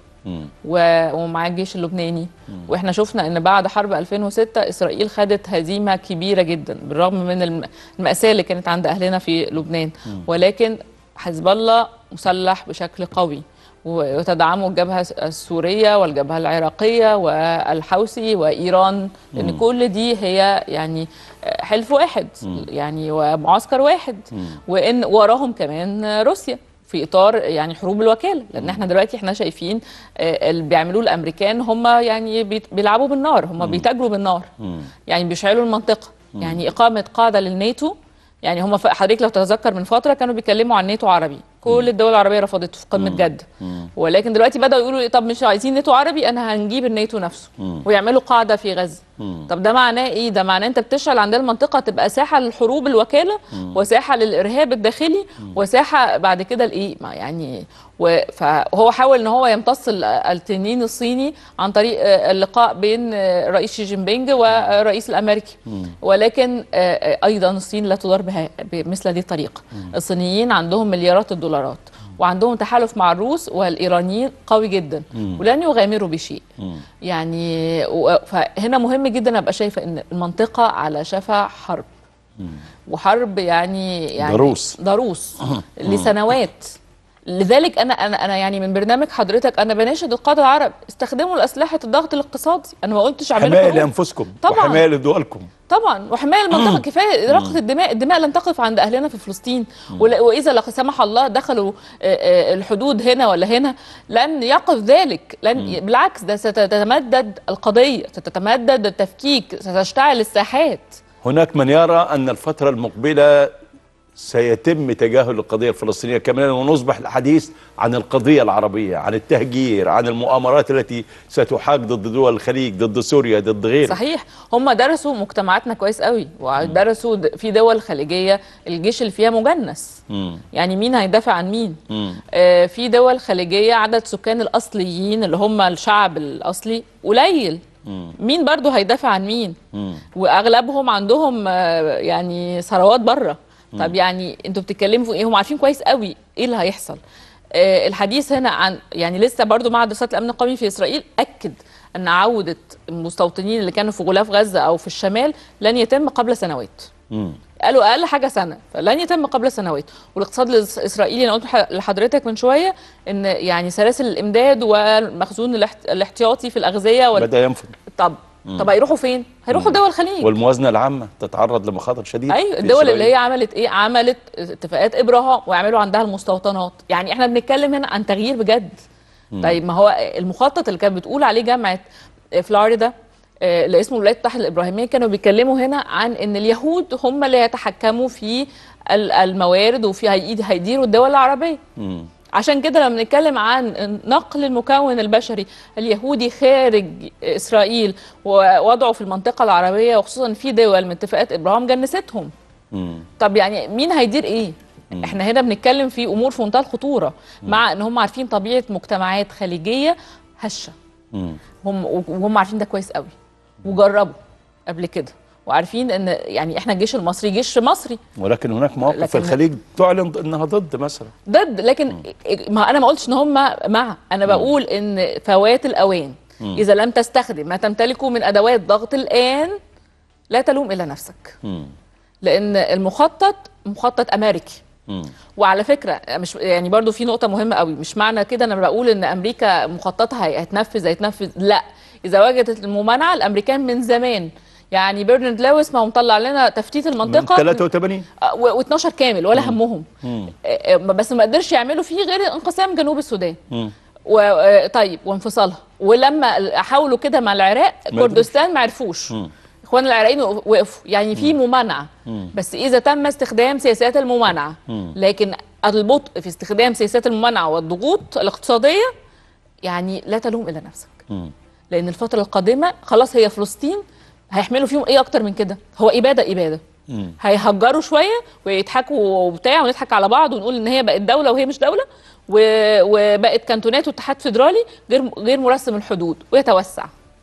و- ومعاه الجيش اللبناني واحنا شفنا ان بعد حرب 2006 اسرائيل خدت هزيمه كبيره جدا بالرغم من الم- الماساه اللي كانت عند اهلنا في لبنان ولكن حزب الله مسلح بشكل قوي و- وتدعمه الجبهه الس- السوريه والجبهه العراقيه والحوثي وايران لان مم. كل دي هي يعني حلف واحد يعني ومعسكر واحد وان وراهم كمان روسيا في اطار يعني حروب الوكاله لان احنا دلوقتي احنا شايفين آه، اللي بيعملوه الامريكان هم يعني بيت- بيلعبوا بالنار هم بيتاجروا بالنار يعني بيشعلوا المنطقه يعني اقامه قاعده للناتو يعني هم ف- حضرتك لو تتذكر من فتره كانوا بيتكلموا عن ناتو عربي كل الدول العربيه رفضته في قمه جده ولكن دلوقتي بداوا يقولوا إيه، طب مش عايزين ناتو عربي انا هنجيب الناتو نفسه ويعملوا قاعده في غزه طب ده معناه ايه ده معناه انت بتشعل عندنا المنطقه تبقى ساحه للحروب الوكاله وساحه للارهاب الداخلي وساحه بعد كده لايه ما يعني و- فهو حاول ان هو يمتص ال- التنين الصيني عن طريق آه، اللقاء بين آه، الرئيس شي جين بينج والرئيس الامريكي ولكن آه، آه، ايضا الصين لا تدار بها بمثل هذه الطريقه الصينيين عندهم مليارات الدولارات وعندهم تحالف مع الروس والايرانيين قوي جدا مم. ولن يغامروا بشيء يعني و- فهنا مهم جدا ابقى شايفه ان المنطقه على شفا حرب وحرب يعني يعني ضروس. ضروس لسنوات لذلك انا انا انا يعني من برنامج حضرتك انا بناشد القاده العرب استخدموا الاسلحه الضغط الاقتصادي انا ما قلتش اعملوا حماية حروب. لأنفسكم طبعاً. وحماية لدولكم طبعا وحمايه المنطقه كفايه اراقه الدماء الدماء لن تقف عند اهلنا في فلسطين ول- واذا لا سمح الله دخلوا آه، آه، الحدود هنا ولا هنا لن يقف ذلك لن بالعكس ده ستتمدد القضيه ستتمدد التفكيك ستشتعل الساحات هناك من يرى أن الفترة المقبلة سيتم تجاهل القضية الفلسطينية كاملا ونصبح الحديث عن القضية العربية عن التهجير عن المؤامرات التي ستحاك ضد دول الخليج ضد سوريا ضد غيرها صحيح هم درسوا مجتمعاتنا كويس قوي ودرسوا د- في دول خليجيه الجيش اللي فيها مجنس مم. يعني مين هيدافع عن مين مم. آه، في دول خليجيه عدد سكان الاصليين اللي هم الشعب الاصلي قليل مم. مين برضو هيدافع عن مين مم. واغلبهم عندهم آه، يعني ثروات بره طب يعني انتوا بتتكلموا في ايه هم عارفين كويس قوي ايه اللي هيحصل آه، الحديث هنا عن يعني لسه برضو مع دراسات الامن القومي في اسرائيل اكد ان عوده المستوطنين اللي كانوا في غلاف غزه او في الشمال لن يتم قبل سنوات مم. قالوا اقل حاجه سنه فلن يتم قبل سنوات والاقتصاد الاسرائيلي انا قلت ح- لحضرتك من شويه ان يعني سلاسل الامداد والمخزون الاحت- الاحتياطي في الاغذيه وال... بدا ينفذ طب مم. طب هيروحوا فين هيروحوا دول الخليج والموازنه العامه تتعرض لمخاطر شديده ايوه في الدول اللي إسرائيل. هي عملت ايه عملت اتفاقات ابراهام ويعملوا عندها المستوطنات يعني احنا بنتكلم هنا عن تغيير بجد مم. طيب ما هو المخطط اللي كانت بتقول عليه جامعه فلوريدا آه، اللي اسمه الولايات المتحده الابراهيميه كانوا بيتكلموا هنا عن ان اليهود هم اللي يتحكموا في ال- الموارد وفي هيد- هيديروا الدول العربيه مم. عشان كده لما بنتكلم عن نقل المكون البشري اليهودي خارج اسرائيل ووضعه في المنطقه العربيه وخصوصا في دول من اتفاقات ابراهام جنستهم مم. طب يعني مين هيدير ايه احنا هنا بنتكلم في امور في منتهى الخطوره مع ان هم عارفين طبيعه مجتمعات خليجيه هشه مم. هم وهم عارفين ده كويس قوي وجربوا قبل كده وعارفين ان يعني احنا الجيش المصري جيش مصري ولكن هناك مواقف في لكن- الخليج تعلن انها ضد مثلا ضد لكن ما انا ما قلتش ان هم مع انا بقول ان فوات الاوان مم. اذا لم تستخدم ما تمتلكه من ادوات ضغط الان لا تلوم الا نفسك مم. لان المخطط مخطط امريكي مم. وعلى فكره مش يعني برضو في نقطه مهمه قوي مش معنى كده انا بقول ان امريكا مخططها هي- هيتنفذ هيتنفذ لا اذا وجدت الممانعه الامريكان من زمان يعني برنارد لويس ما هو مطلع لنا تفتيت من المنطقه 83 و12 كامل ولا همهم مم. آه، آه، بس ما قدرش يعملوا فيه غير انقسام جنوب السودان مم. و... آه، طيب وانفصالها ولما حاولوا كده مع العراق ما كردستان ما عرفوش مم. اخوان العراقيين وقفوا يعني في ممانعه مم. بس اذا تم استخدام سياسات الممانعه مم. لكن البطء في استخدام سياسات الممانعه والضغوط الاقتصاديه يعني لا تلوم الا نفسك مم. لان الفتره القادمه خلاص هي فلسطين هيحملوا فيهم ايه اكتر من كده هو اباده اباده مم. هيهجروا شويه ويضحكوا وبتاع ونضحك على بعض ونقول ان هي بقت دوله وهي مش دوله و... وبقت كانتونات واتحاد فيدرالي غير غير مرسم الحدود ويتوسع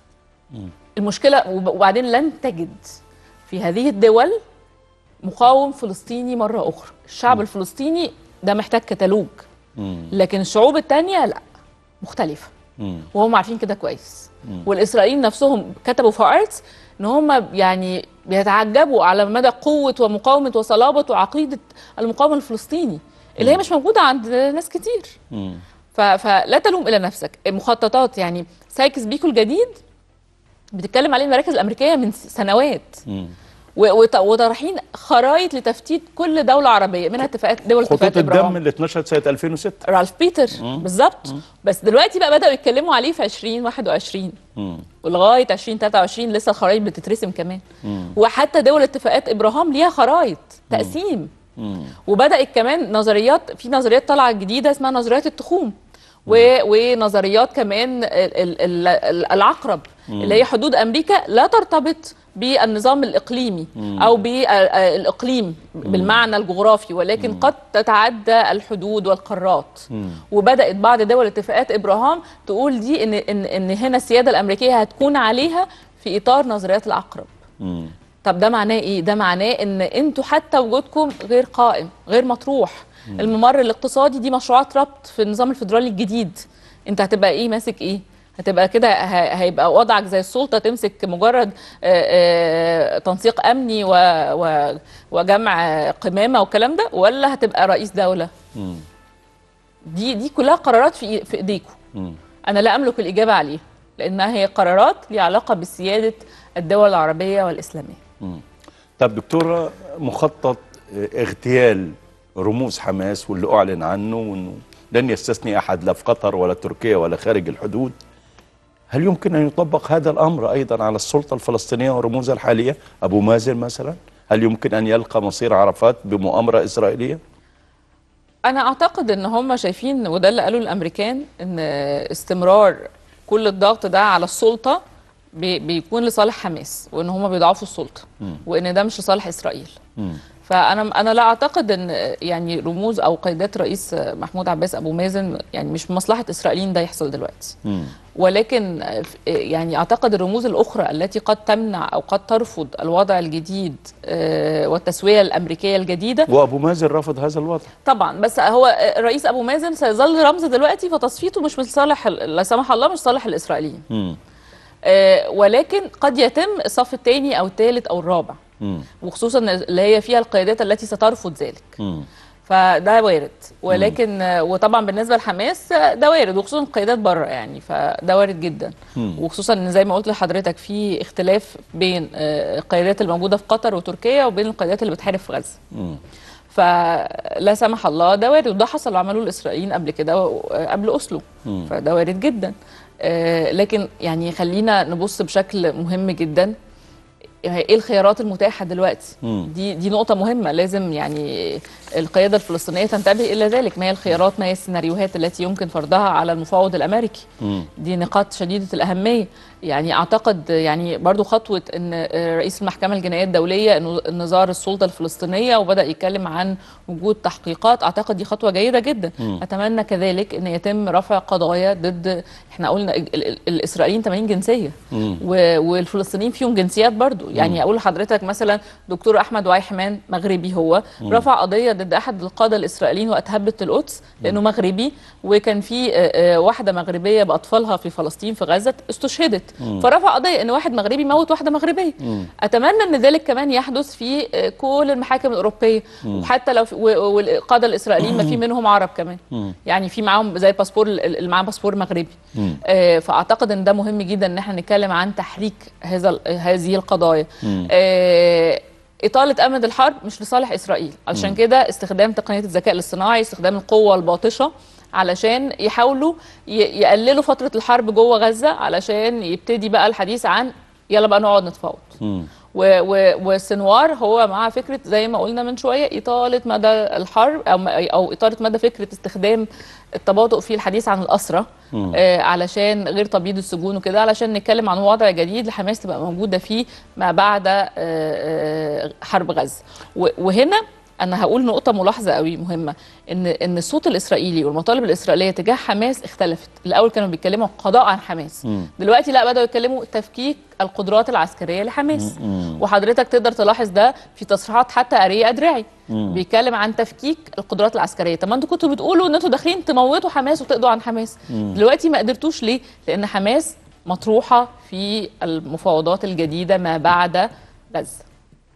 مم. المشكله وب- وبعدين لن تجد في هذه الدول مقاوم فلسطيني مره اخرى الشعب الفلسطيني ده محتاج كتالوج مم. لكن الشعوب التانية لا مختلفه مم. وهم عارفين كده كويس مم. والاسرائيليين نفسهم كتبوا في ارتس ان هم يعني بيتعجبوا على مدى قوه ومقاومه وصلابه وعقيده المقاومه الفلسطيني اللي هي مش موجوده عند ناس كتير مم. ف- فلا تلوم الا نفسك مخططات يعني سايكس بيكو الجديد بتتكلم عليه المراكز الامريكيه من س- سنوات مم. و- وط- وطرحين خرائط لتفتيت كل دوله عربيه منها اتفاقات دول خطوط اتفاقات الدم ابراهام اللي اتنشرت سنه 2006 رالف بيتر مم. بالظبط بس دلوقتي بقى بداوا يتكلموا عليه في 2021 مم. ولغايه 2023 لسه الخرائط بتترسم كمان مم. وحتى دول اتفاقات ابراهام ليها خرائط تقسيم مم. وبدات كمان نظريات في نظريات طالعه جديده اسمها نظريات التخوم و... ونظريات كمان ال... ال... ال... ال- العقرب مم. اللي هي حدود امريكا لا ترتبط بالنظام الاقليمي مم. او بالاقليم بالمعنى الجغرافي ولكن قد تتعدى الحدود والقارات مم. وبدات بعض دول اتفاقات ابراهام تقول دي ان ان ان هنا السياده الامريكيه هتكون عليها في اطار نظريات العقرب مم. طب ده معناه ايه ده معناه ان انتوا حتى وجودكم غير قائم غير مطروح مم. الممر الاقتصادي دي مشروعات ربط في النظام الفيدرالي الجديد انت هتبقى ايه ماسك ايه هتبقى كده ه- هيبقى وضعك زي السلطه تمسك مجرد آه، آه، تنسيق امني و- و- وجمع قمامه والكلام ده ولا هتبقى رئيس دوله مم. دي دي كلها قرارات في في ايديكم مم. انا لا املك الاجابه عليها لانها هي قرارات ليها علاقه بسياده الدول العربيه والاسلاميه مم. طب دكتورة مخطط اه، اغتيال رموز حماس واللي أعلن عنه وأنه لن يستثني أحد لا في قطر ولا تركيا ولا خارج الحدود هل يمكن أن يطبق هذا الأمر أيضا على السلطة الفلسطينية ورموزها الحالية أبو مازن مثلا هل يمكن أن يلقى مصير عرفات بمؤامرة إسرائيلية انا اعتقد ان هم شايفين وده اللي قالوا الامريكان ان استمرار كل الضغط ده على السلطه بي- بيكون لصالح حماس وان هم بيضعفوا السلطه مم. وان ده مش لصالح اسرائيل مم. فانا انا لا اعتقد ان يعني رموز او قيادات رئيس محمود عباس ابو مازن يعني مش في مصلحه اسرائيليين ده يحصل دلوقتي مم. ولكن آه، ف- آه، يعني اعتقد الرموز الاخرى التي قد تمنع او قد ترفض الوضع الجديد آه، والتسويه الامريكيه الجديده وابو مازن رفض هذا الوضع طبعا بس هو الرئيس ابو مازن سيظل رمز دلوقتي فتصفيته مش من صالح ال- لا سمح الله مش صالح الاسرائيليين مم. آه، ولكن قد يتم الصف الثاني او الثالث او الرابع مم. وخصوصا اللي هي فيها القيادات التي سترفض ذلك مم. فده وارد ولكن آه، وطبعا بالنسبه لحماس آه، ده وارد وخصوصا القيادات بره يعني فده وارد جدا مم. وخصوصا ان زي ما قلت لحضرتك في اختلاف بين آه، القيادات الموجوده في قطر وتركيا وبين القيادات اللي بتحارب في غزه مم. فلا سمح الله ده وارد وده حصل وعملوه الاسرائيليين قبل كده و- قبل اوسلو مم. فده وارد جدا آه، لكن يعني خلينا نبص بشكل مهم جدا ايه الخيارات المتاحه دلوقتي مم. دي دي نقطه مهمه لازم يعني القياده الفلسطينيه تنتبه الى ذلك ما هي الخيارات ما هي السيناريوهات التي يمكن فرضها على المفاوض الامريكي مم. دي نقاط شديدة الأهمية يعني أعتقد يعني برضو خطوة أن رئيس المحكمة الجنائية الدولية أنه أن زار السلطة الفلسطينية وبدأ يتكلم عن وجود تحقيقات أعتقد دي خطوة جيدة جدا مم. أتمنى كذلك أن يتم رفع قضايا ضد إحنا قلنا ال- ال- الإسرائيليين 80 جنسية مم. و- والفلسطينيين فيهم جنسيات برضو يعني اقول لحضرتك مثلا دكتور احمد وايحمان مغربي هو مم. رفع قضيه ضد احد القاده الاسرائيليين وقت هبه القدس لانه مغربي وكان في آه، آه، واحده مغربيه باطفالها في فلسطين في غزه استشهدت مم. فرفع قضيه ان واحد مغربي موت واحده مغربيه مم. اتمنى ان ذلك كمان يحدث في آه، كل المحاكم الاوروبيه مم. وحتى لو في و- والقاده الاسرائيليين ما في منهم عرب كمان مم. يعني في معاهم زي الباسبور اللي معاه باسبور مغربي مم. آه، فاعتقد ان ده مهم جدا ان احنا نتكلم عن تحريك هذا ال- هذه القضايا مم. آه، إطالة أمد الحرب مش لصالح إسرائيل علشان مم. كده استخدام تقنية الذكاء الاصطناعي استخدام القوة الباطشة علشان يحاولوا ي- يقللوا فترة الحرب جوه غزة علشان يبتدي بقى الحديث عن يلا بقى نقعد نتفاوض مم. و- و- والسنوار هو مع فكره زي ما قلنا من شويه اطاله مدى الحرب او او اطاله مدى فكره استخدام التباطؤ في الحديث عن الاسرى مم. آه علشان غير تبييض السجون وكده علشان نتكلم عن وضع جديد لحماس تبقى موجوده فيه ما بعد آه، آه، حرب غزه و- وهنا انا هقول نقطه ملاحظه قوي مهمه ان ان الصوت الاسرائيلي والمطالب الاسرائيليه تجاه حماس اختلفت الاول كانوا بيتكلموا قضاء عن حماس مم. دلوقتي لا بداوا يتكلموا تفكيك القدرات العسكريه لحماس مم. وحضرتك تقدر تلاحظ ده في تصريحات حتى اريه ادرعي مم. بيتكلم عن تفكيك القدرات العسكريه طب ما انتوا كنتوا بتقولوا ان انتوا داخلين تموتوا حماس وتقضوا عن حماس مم. دلوقتي ما قدرتوش ليه لان حماس مطروحه في المفاوضات الجديده ما بعد غزه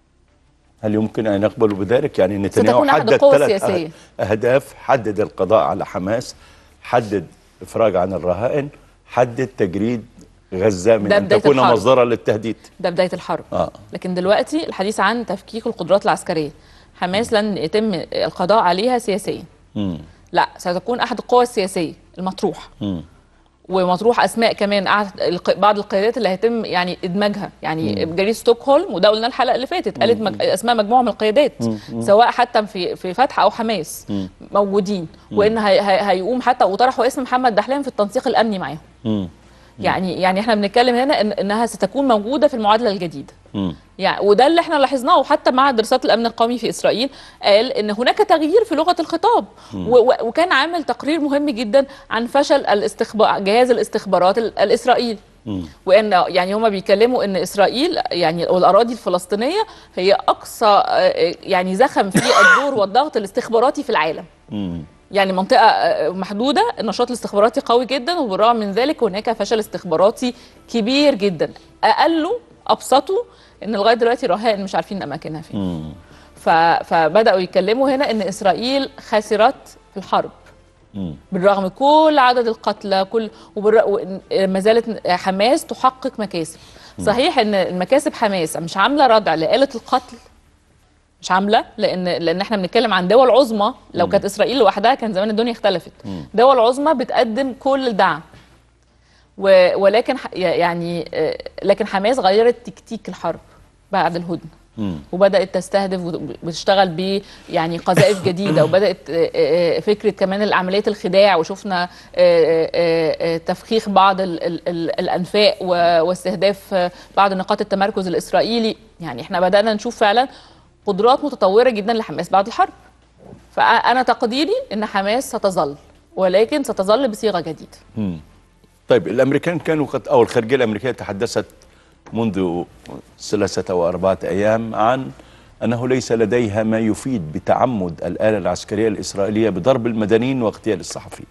هل يمكن ان يقبلوا بذلك؟ يعني نتنياهو ستكون أحد حدد القوى ثلاث السياسية. أه- اهداف حدد القضاء على حماس حدد افراج عن الرهائن حدد تجريد غزه من ده ان بداية تكون الحرب. مصدرا للتهديد ده بدايه الحرب اه لكن دلوقتي الحديث عن تفكيك القدرات العسكريه حماس لن يتم القضاء عليها سياسيا مم. لا ستكون احد القوى السياسيه المطروحه مم. ومطروح اسماء كمان أعت- الق- بعض القيادات اللي هيتم يعني ادماجها يعني مم. جريده ستوكهولم وده قلنا الحلقه اللي فاتت قالت مج... اسماء مجموعه من القيادات مم. مم. سواء حتى في في فتح او حماس مم. موجودين مم. وان هي... هي... هيقوم حتى وطرحوا اسم محمد دحلان في التنسيق الامني معاهم مم. يعني يعني احنا بنتكلم هنا إن... انها ستكون موجوده في المعادله الجديده مم. يعني وده اللي احنا لاحظناه وحتى مع دراسات الامن القومي في اسرائيل قال ان هناك تغيير في لغه الخطاب مم. و و وكان عامل تقرير مهم جدا عن فشل الاستخبار جهاز الاستخبارات ال- الاسرائيلي مم. وان يعني هما بيتكلموا ان اسرائيل يعني والاراضي الفلسطينيه هي اقصى آه، يعني زخم في الدور والضغط الاستخباراتي في العالم مم. يعني منطقة آه، محدودة النشاط الاستخباراتي قوي جدا وبالرغم من ذلك هناك فشل استخباراتي كبير جدا أقله أبسطه إن لغاية دلوقتي رهائن مش عارفين أماكنها فين مم. ف... فبدأوا يتكلموا هنا إن إسرائيل خسرت في الحرب مم. بالرغم من كل عدد القتلى كل وبالر... وإن ما زالت حماس تحقق مكاسب صحيح ان المكاسب حماس مش عامله ردع لآلة القتل مش عامله لان لان احنا بنتكلم عن دول عظمى لو كانت اسرائيل لوحدها كان زمان الدنيا اختلفت مم. دول عظمى بتقدم كل الدعم و... ولكن ح... يعني آه، لكن حماس غيرت تكتيك الحرب بعد الهدنه مم. وبدات تستهدف وتشتغل ب يعني قذائف جديده وبدات آه، آه، فكره كمان عمليه الخداع وشفنا آه، آه، آه، تفخيخ بعض ال- ال- ال- الانفاق و- واستهداف آه، بعض نقاط التمركز الاسرائيلي يعني احنا بدانا نشوف فعلا قدرات متطوره جدا لحماس بعد الحرب فانا تقديري ان حماس ستظل ولكن ستظل بصيغه جديده مم. طيب الامريكان كانوا قد او الخارجيه الامريكيه تحدثت منذ ثلاثه او اربعه ايام عن انه ليس لديها ما يفيد بتعمد الاله العسكريه الاسرائيليه بضرب المدنيين واغتيال الصحفيين.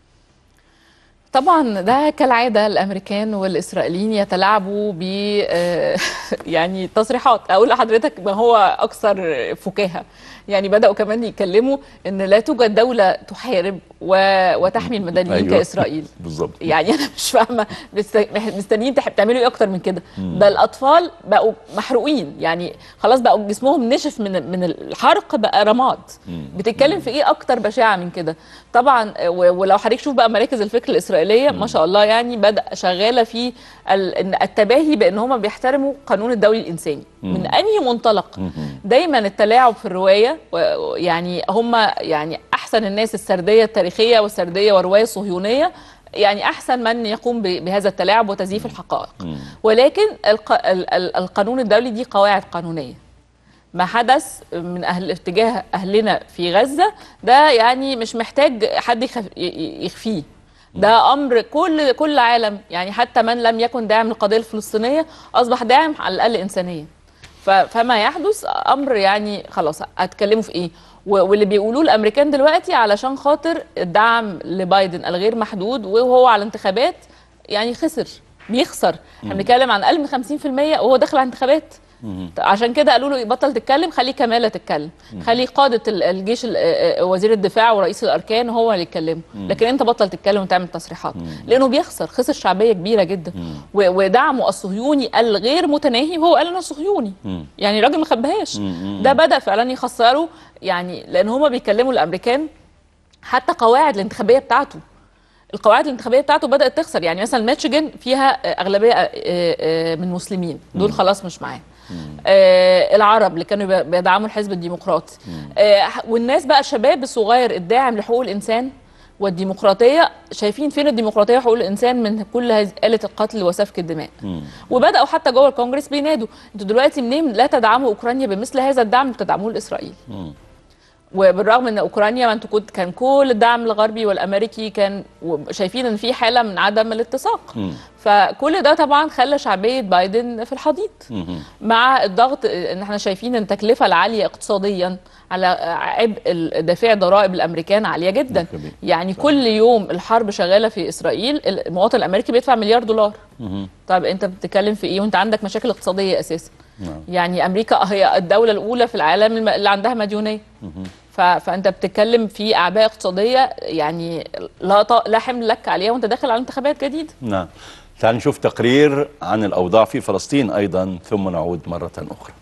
طبعا ده كالعاده الامريكان والاسرائيليين يتلاعبوا ب آه، يعني تصريحات اقول لحضرتك ما هو اكثر فكاهه يعني بداوا كمان يتكلموا ان لا توجد دوله تحارب و... وتحمي المدنيين أيوة. كاسرائيل بالظبط يعني انا مش فاهمه مست- مستنيين تح- تعملوا ايه اكتر من كده مم. ده الاطفال بقوا محروقين يعني خلاص بقوا جسمهم نشف من من الحرق بقى رماد بتتكلم في ايه اكتر بشاعه من كده طبعا و- ولو حضرتك شوف بقى مراكز الفكر الاسرائيليه ما شاء الله يعني بدا شغاله في ال- إن التباهي بان هم بيحترموا قانون الدولي الانساني مم. من انهي منطلق دايما التلاعب في الروايه و- و- يعني هم يعني احسن الناس السرديه التاريخيه والسرديه والروايه الصهيونيه يعني احسن من يقوم ب- بهذا التلاعب وتزييف الحقائق ولكن الق... ال- ال- القانون الدولي دي قواعد قانونيه ما حدث من اهل اتجاه اهلنا في غزه ده يعني مش محتاج حد يخف... ي- ي- يخفيه ده امر كل كل عالم يعني حتى من لم يكن داعم للقضيه الفلسطينيه اصبح داعم على الاقل انسانيا ف- فما يحدث امر يعني خلاص هتكلموا في ايه و- واللي بيقولوه الامريكان دلوقتي علشان خاطر الدعم لبايدن الغير محدود وهو على انتخابات يعني خسر بيخسر احنا مم. بنتكلم عن اقل من 50% وهو داخل على انتخابات عشان كده قالوا له بطل تتكلم خلي كمالة تتكلم خلي قادة ال- الجيش ال- آه، آه، وزير الدفاع ورئيس الأركان هو اللي يتكلموا مم. لكن أنت بطل تتكلم وتعمل تصريحات لأنه بيخسر خسر شعبية كبيرة جدا و- ودعمه الصهيوني الغير متناهي وهو قال أنا صهيوني يعني راجل ما خباهاش ده بدأ فعلا يخسره يعني لأن هما بيكلموا الأمريكان حتى قواعد الانتخابية بتاعته القواعد الانتخابيه بتاعته بدات تخسر يعني مثلا ميشيغان فيها اغلبيه آه، آه، من مسلمين دول خلاص مش معاه آه العرب اللي كانوا بي- بيدعموا الحزب الديمقراطي آه والناس بقى الشباب الصغير الداعم لحقوق الانسان والديمقراطيه شايفين فين الديمقراطيه وحقوق الانسان من كل هذه آلة القتل وسفك الدماء وبداوا حتى جوه الكونجرس بينادوا انتوا دلوقتي منين لا تدعموا اوكرانيا بمثل هذا الدعم اللي بتدعموه لاسرائيل وبالرغم ان اوكرانيا ما انتوا كنت كان كل الدعم الغربي والامريكي كان شايفين ان في حاله من عدم الاتساق فكل ده طبعا خلى شعبيه بايدن في الحضيض مع الضغط ان احنا شايفين ان التكلفه العاليه اقتصاديا على عبء ال- دافع ضرائب الامريكان عاليه جدا يعني كل يوم الحرب شغاله في اسرائيل المواطن الامريكي بيدفع مليار دولار طيب انت بتتكلم في ايه وانت عندك مشاكل اقتصاديه اساسا يعني امريكا هي الدوله الاولى في العالم الم- اللي عندها مديونيه ف... فانت بتتكلم في اعباء اقتصاديه يعني لا ط... لا حمل لك عليها وانت داخل على انتخابات جديده نعم تعال نشوف تقرير عن الأوضاع في فلسطين أيضا ثم نعود مرة أخرى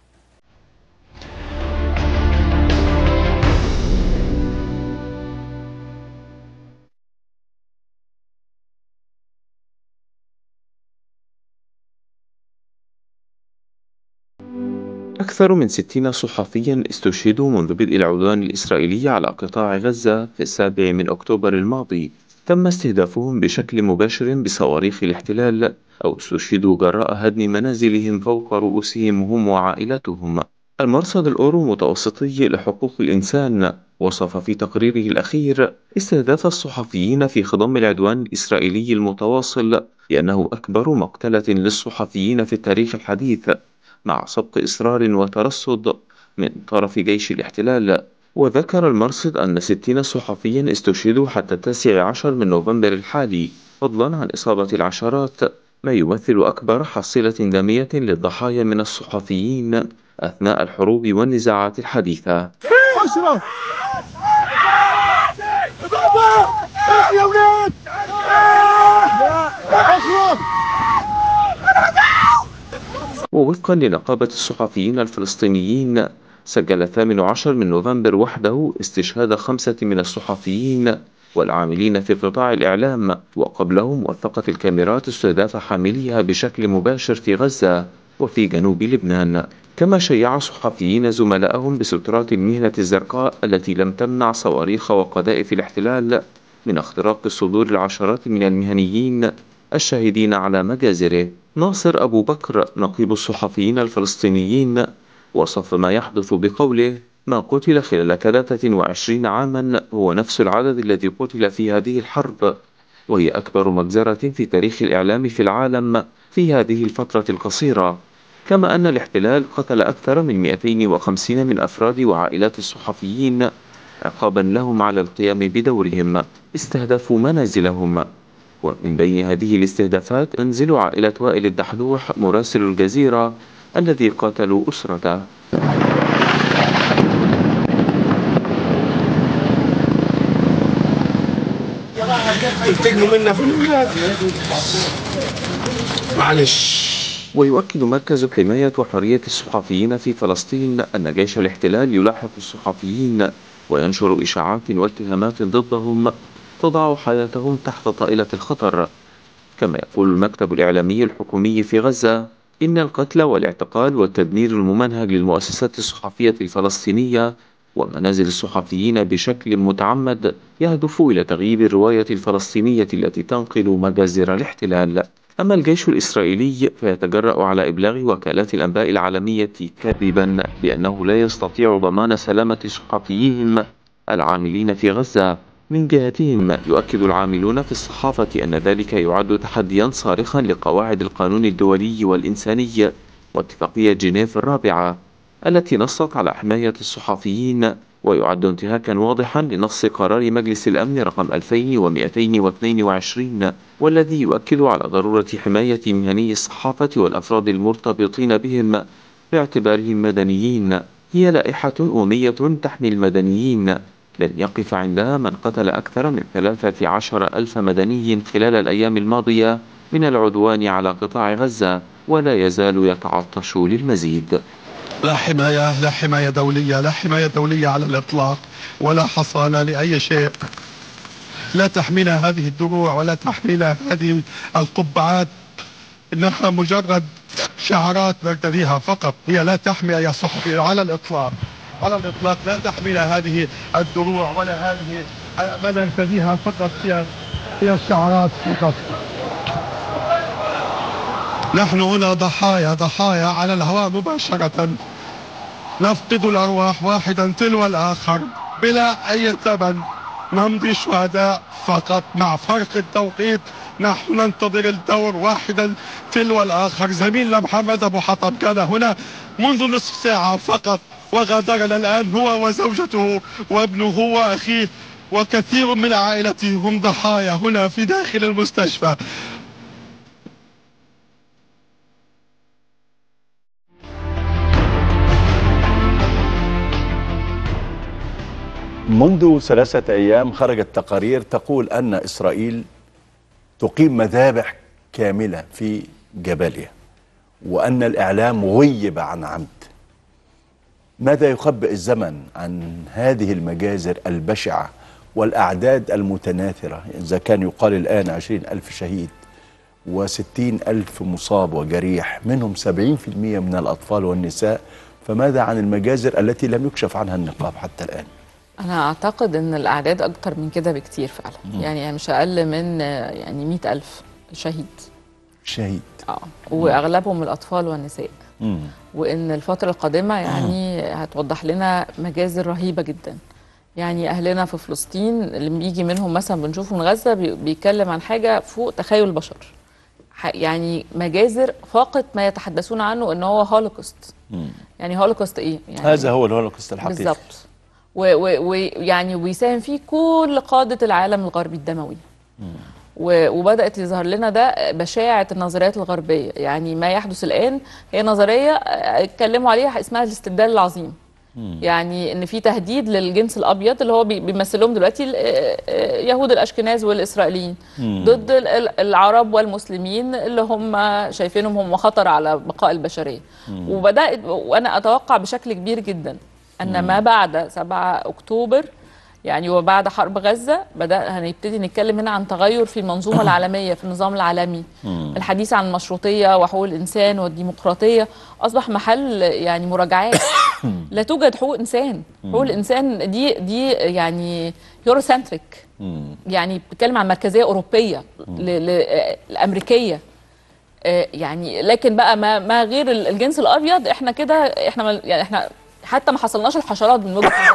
أكثر من ستين صحفيا استشهدوا منذ بدء العدوان الإسرائيلي على قطاع غزة في السابع من أكتوبر الماضي تم استهدافهم بشكل مباشر بصواريخ الاحتلال أو استشهدوا جراء هدم منازلهم فوق رؤوسهم هم وعائلتهم المرصد الأورو متوسطي لحقوق الإنسان وصف في تقريره الأخير استهداف الصحفيين في خضم العدوان الإسرائيلي المتواصل بأنه أكبر مقتلة للصحفيين في التاريخ الحديث مع سبق إصرار وترصد من طرف جيش الاحتلال وذكر المرصد أن ستين صحفيا استشهدوا حتى التاسع عشر من نوفمبر الحالي فضلا عن إصابة العشرات ما يمثل أكبر حصيلة دامية للضحايا من الصحفيين أثناء الحروب والنزاعات الحديثة اشرف بابا يا ولاد اشرف ووفقا لنقابة الصحفيين الفلسطينيين سجل الثامن عشر من نوفمبر وحده استشهاد خمسة من الصحفيين والعاملين في قطاع الإعلام وقبلهم وثقت الكاميرات استهداف حامليها بشكل مباشر في غزة وفي جنوب لبنان كما شيع صحفيين زملائهم بسترات المهنة الزرقاء التي لم تمنع صواريخ وقذائف الاحتلال من اختراق صدور العشرات من المهنيين الشاهدين على مجازره ناصر أبو بكر نقيب الصحفيين الفلسطينيين وصف ما يحدث بقوله ما قتل خلال 23 عاما هو نفس العدد الذي قتل في هذه الحرب وهي أكبر مجزرة في تاريخ الإعلام في العالم في هذه الفترة القصيرة كما أن الاحتلال قتل أكثر من 250 من أفراد وعائلات الصحفيين عقابا لهم على القيام بدورهم استهدفوا منازلهم ومن بين هذه الاستهدافات منزل عائلة وائل الدحدوح مراسل الجزيرة الذي قاتلوا أسرته تلتقوا منا في الولاد معلش ويؤكد مركز حماية وحرية الصحفيين في فلسطين أن جيش الاحتلال يلاحق الصحفيين وينشر إشاعات واتهامات ضدهم تضع حياتهم تحت طائلة الخطر كما يقول المكتب الإعلامي الحكومي في غزة إن القتل والاعتقال والتدمير الممنهج للمؤسسات الصحفية الفلسطينية ومنازل الصحفيين بشكل متعمد يهدف إلى تغييب الرواية الفلسطينية التي تنقل مجازر الاحتلال أما الجيش الإسرائيلي فيتجرأ على إبلاغ وكالات الأنباء العالمية كذبا بأنه لا يستطيع ضمان سلامة صحفيهم العاملين في غزة من جهتهم يؤكد العاملون في الصحافة أن ذلك يعد تحديا صارخا لقواعد القانون الدولي والإنساني واتفاقية جنيف الرابعة التي نصت على حماية الصحفيين ويعد انتهاكا واضحا لنص قرار مجلس الأمن رقم 2222 والذي يؤكد على ضرورة حماية مهني الصحافة والأفراد المرتبطين بهم باعتبارهم مدنيين هي لائحة أممية تحمي المدنيين لن يقف عندها من قتل أكثر من 13 ألف مدني خلال الأيام الماضية من العدوان على قطاع غزة ولا يزال يتعطش للمزيد لا حماية لا حماية دولية لا حماية دولية على الإطلاق ولا حصانة لأي شيء لا تحمينا هذه الدروع ولا تحمينا هذه القبعات إنها مجرد شعارات نرتديها فقط هي لا تحمي يا صحفي على الإطلاق على الإطلاق لا تحمينا هذه الدروع ولا هذه ما نرتديها فقط هي هي الشعارات فقط نحن هنا ضحايا ضحايا على الهواء مباشرة نفقد الأرواح واحدا تلو الآخر بلا أي ثمن نمضي شهداء فقط مع فرق التوقيت نحن ننتظر الدور واحدا تلو الآخر زميلنا محمد أبو حطب كان هنا منذ نصف ساعة فقط وغادرنا الآن هو وزوجته وابنه وأخيه وكثير من عائلته هم ضحايا هنا في داخل المستشفى منذ ثلاثة أيام خرجت تقارير تقول أن إسرائيل تقيم مذابح كاملة في جباليا وأن الإعلام غيب عن عمد ماذا يخبئ الزمن عن هذه المجازر البشعة والأعداد المتناثرة إذا كان يقال الآن عشرين ألف شهيد وستين ألف مصاب وجريح منهم سبعين في المية من الأطفال والنساء فماذا عن المجازر التي لم يكشف عنها النقاب حتى الآن أنا أعتقد إن الأعداد أكتر من كده بكتير فعلا مم. يعني مش أقل من آه، يعني مئة ألف شهيد شهيد اه وأغلبهم الأطفال والنساء مم. وإن الفترة القادمة يعني هتوضح لنا مجازر رهيبة جدا يعني أهلنا في فلسطين اللي بيجي منهم مثلا بنشوفه من غزة بي- بيتكلم عن حاجة فوق تخيل البشر ح- يعني مجازر فاقت ما يتحدثون عنه إن هو هولوكوست مم. يعني هولوكوست إيه؟ يعني هذا هو الهولوكوست الحقيقي بالظبط ويعني ويساهم فيه كل قادة العالم الغربي الدموي و- وبدأت يظهر لنا ده بشاعة النظريات الغربية يعني ما يحدث الآن هي نظرية آه، اتكلموا عليها اسمها الاستبدال العظيم يعني ان في تهديد للجنس الابيض اللي هو بي- بيمثلهم دلوقتي ال- آه، آه، يهود الاشكناز والاسرائيليين مم. ضد ال- ال- العرب والمسلمين اللي هم شايفينهم هم خطر على بقاء البشريه مم. وبدات وانا اتوقع بشكل كبير جدا ان مم. ما بعد 7 اكتوبر يعني وبعد حرب غزه بدا هنبتدي نتكلم هنا عن تغير في المنظومه العالميه في النظام العالمي الحديث عن المشروطيه وحقوق الانسان والديمقراطيه اصبح محل يعني مراجعات لا توجد حقوق انسان حقوق الانسان دي دي يعني يوروسنتريك يعني بتتكلم عن مركزيه اوروبيه ل- ل- آه، الامريكيه آه، يعني لكن بقى ما ما غير ال- الجنس الابيض احنا كده احنا ما- يعني احنا حتى ما حصلناش الحشرات من وجهه نظرهم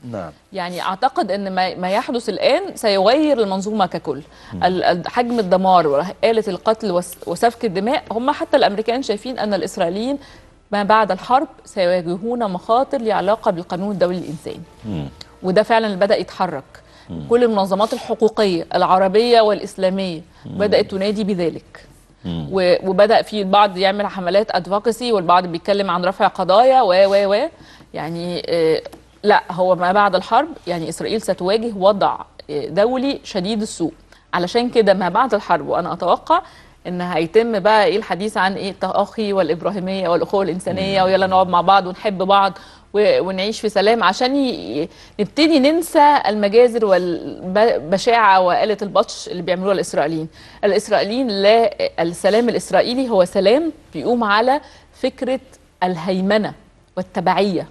نعم يعني اعتقد ان ما ما يحدث الان سيغير المنظومه ككل ال- ال- حجم الدمار وآلة القتل وس- وسفك الدماء هم حتى الامريكان شايفين ان الاسرائيليين ما بعد الحرب سيواجهون مخاطر لها علاقه بالقانون الدولي الانساني وده فعلا اللي بدا يتحرك كل المنظمات الحقوقيه العربيه والاسلاميه بدات تنادي بذلك و- وبدا في البعض يعمل حملات ادفوكسي والبعض بيتكلم عن رفع قضايا و و و يعني آه، لا هو ما بعد الحرب يعني اسرائيل ستواجه وضع آه، دولي شديد السوء علشان كده ما بعد الحرب وانا اتوقع ان هيتم بقى ايه الحديث عن ايه التاخي والابراهيميه والاخوه الانسانيه ويلا نقعد مع بعض ونحب بعض و- ونعيش في سلام عشان ي- نبتدي ننسى المجازر والبشاعه وآلة البطش اللي بيعملوها الاسرائيليين الاسرائيليين لا السلام الاسرائيلي هو سلام بيقوم على فكره الهيمنه والتبعيه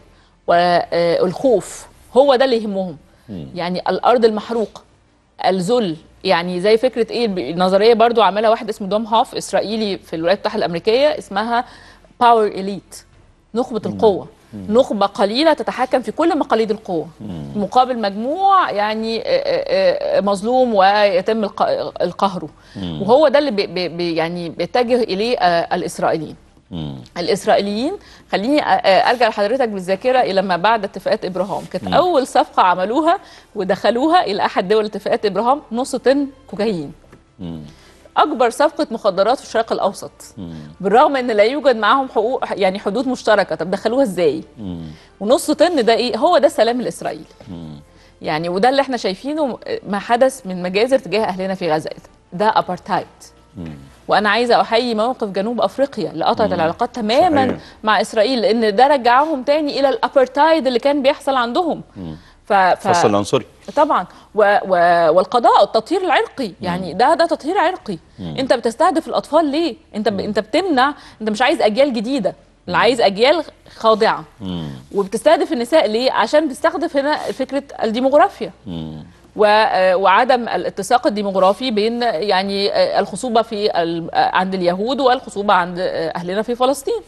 والخوف هو ده اللي يهمهم يعني الارض المحروقه الذل يعني زي فكره ايه النظريه برضو عملها واحد اسمه دوم هاف اسرائيلي في الولايات المتحده الامريكيه اسمها باور اليت نخبه القوه نخبه قليله تتحكم في كل مقاليد القوه مقابل مجموع يعني آه، آه، آه، مظلوم ويتم الق- القهره وهو ده اللي بي بي بي- يعني بيتجه اليه آه، الاسرائيليين الاسرائيليين خليني أ- أ- ارجع لحضرتك بالذاكره الى ما بعد اتفاقات ابراهام كانت مم. اول صفقه عملوها ودخلوها الى احد دول اتفاقات ابراهام نص طن كوكايين اكبر صفقه مخدرات في الشرق الاوسط بالرغم ان لا يوجد معاهم حقوق يعني حدود مشتركه طب دخلوها ازاي ونص طن ده ايه هو ده السلام الاسرائيلي يعني وده اللي احنا شايفينه ما حدث من مجازر تجاه اهلنا في غزه ده ابارتايد وانا عايزه احيي موقف جنوب افريقيا اللي قطعت مم. العلاقات تماما صحيح. مع اسرائيل لان ده رجعهم تاني الى الابارتايد اللي كان بيحصل عندهم ف... ف... فصل العنصري طبعا و... و... والقضاء التطهير العرقي يعني ده ده تطهير عرقي مم. انت بتستهدف الاطفال ليه انت ب... انت بتمنع انت مش عايز اجيال جديده اللي عايز اجيال خاضعه وبتستهدف النساء ليه عشان بتستخدم هنا فكره الديموغرافيا و- آه، وعدم الاتساق الديموغرافي بين يعني آه، الخصوبه في ال- آه، عند اليهود والخصوبه عند آه، اهلنا في فلسطين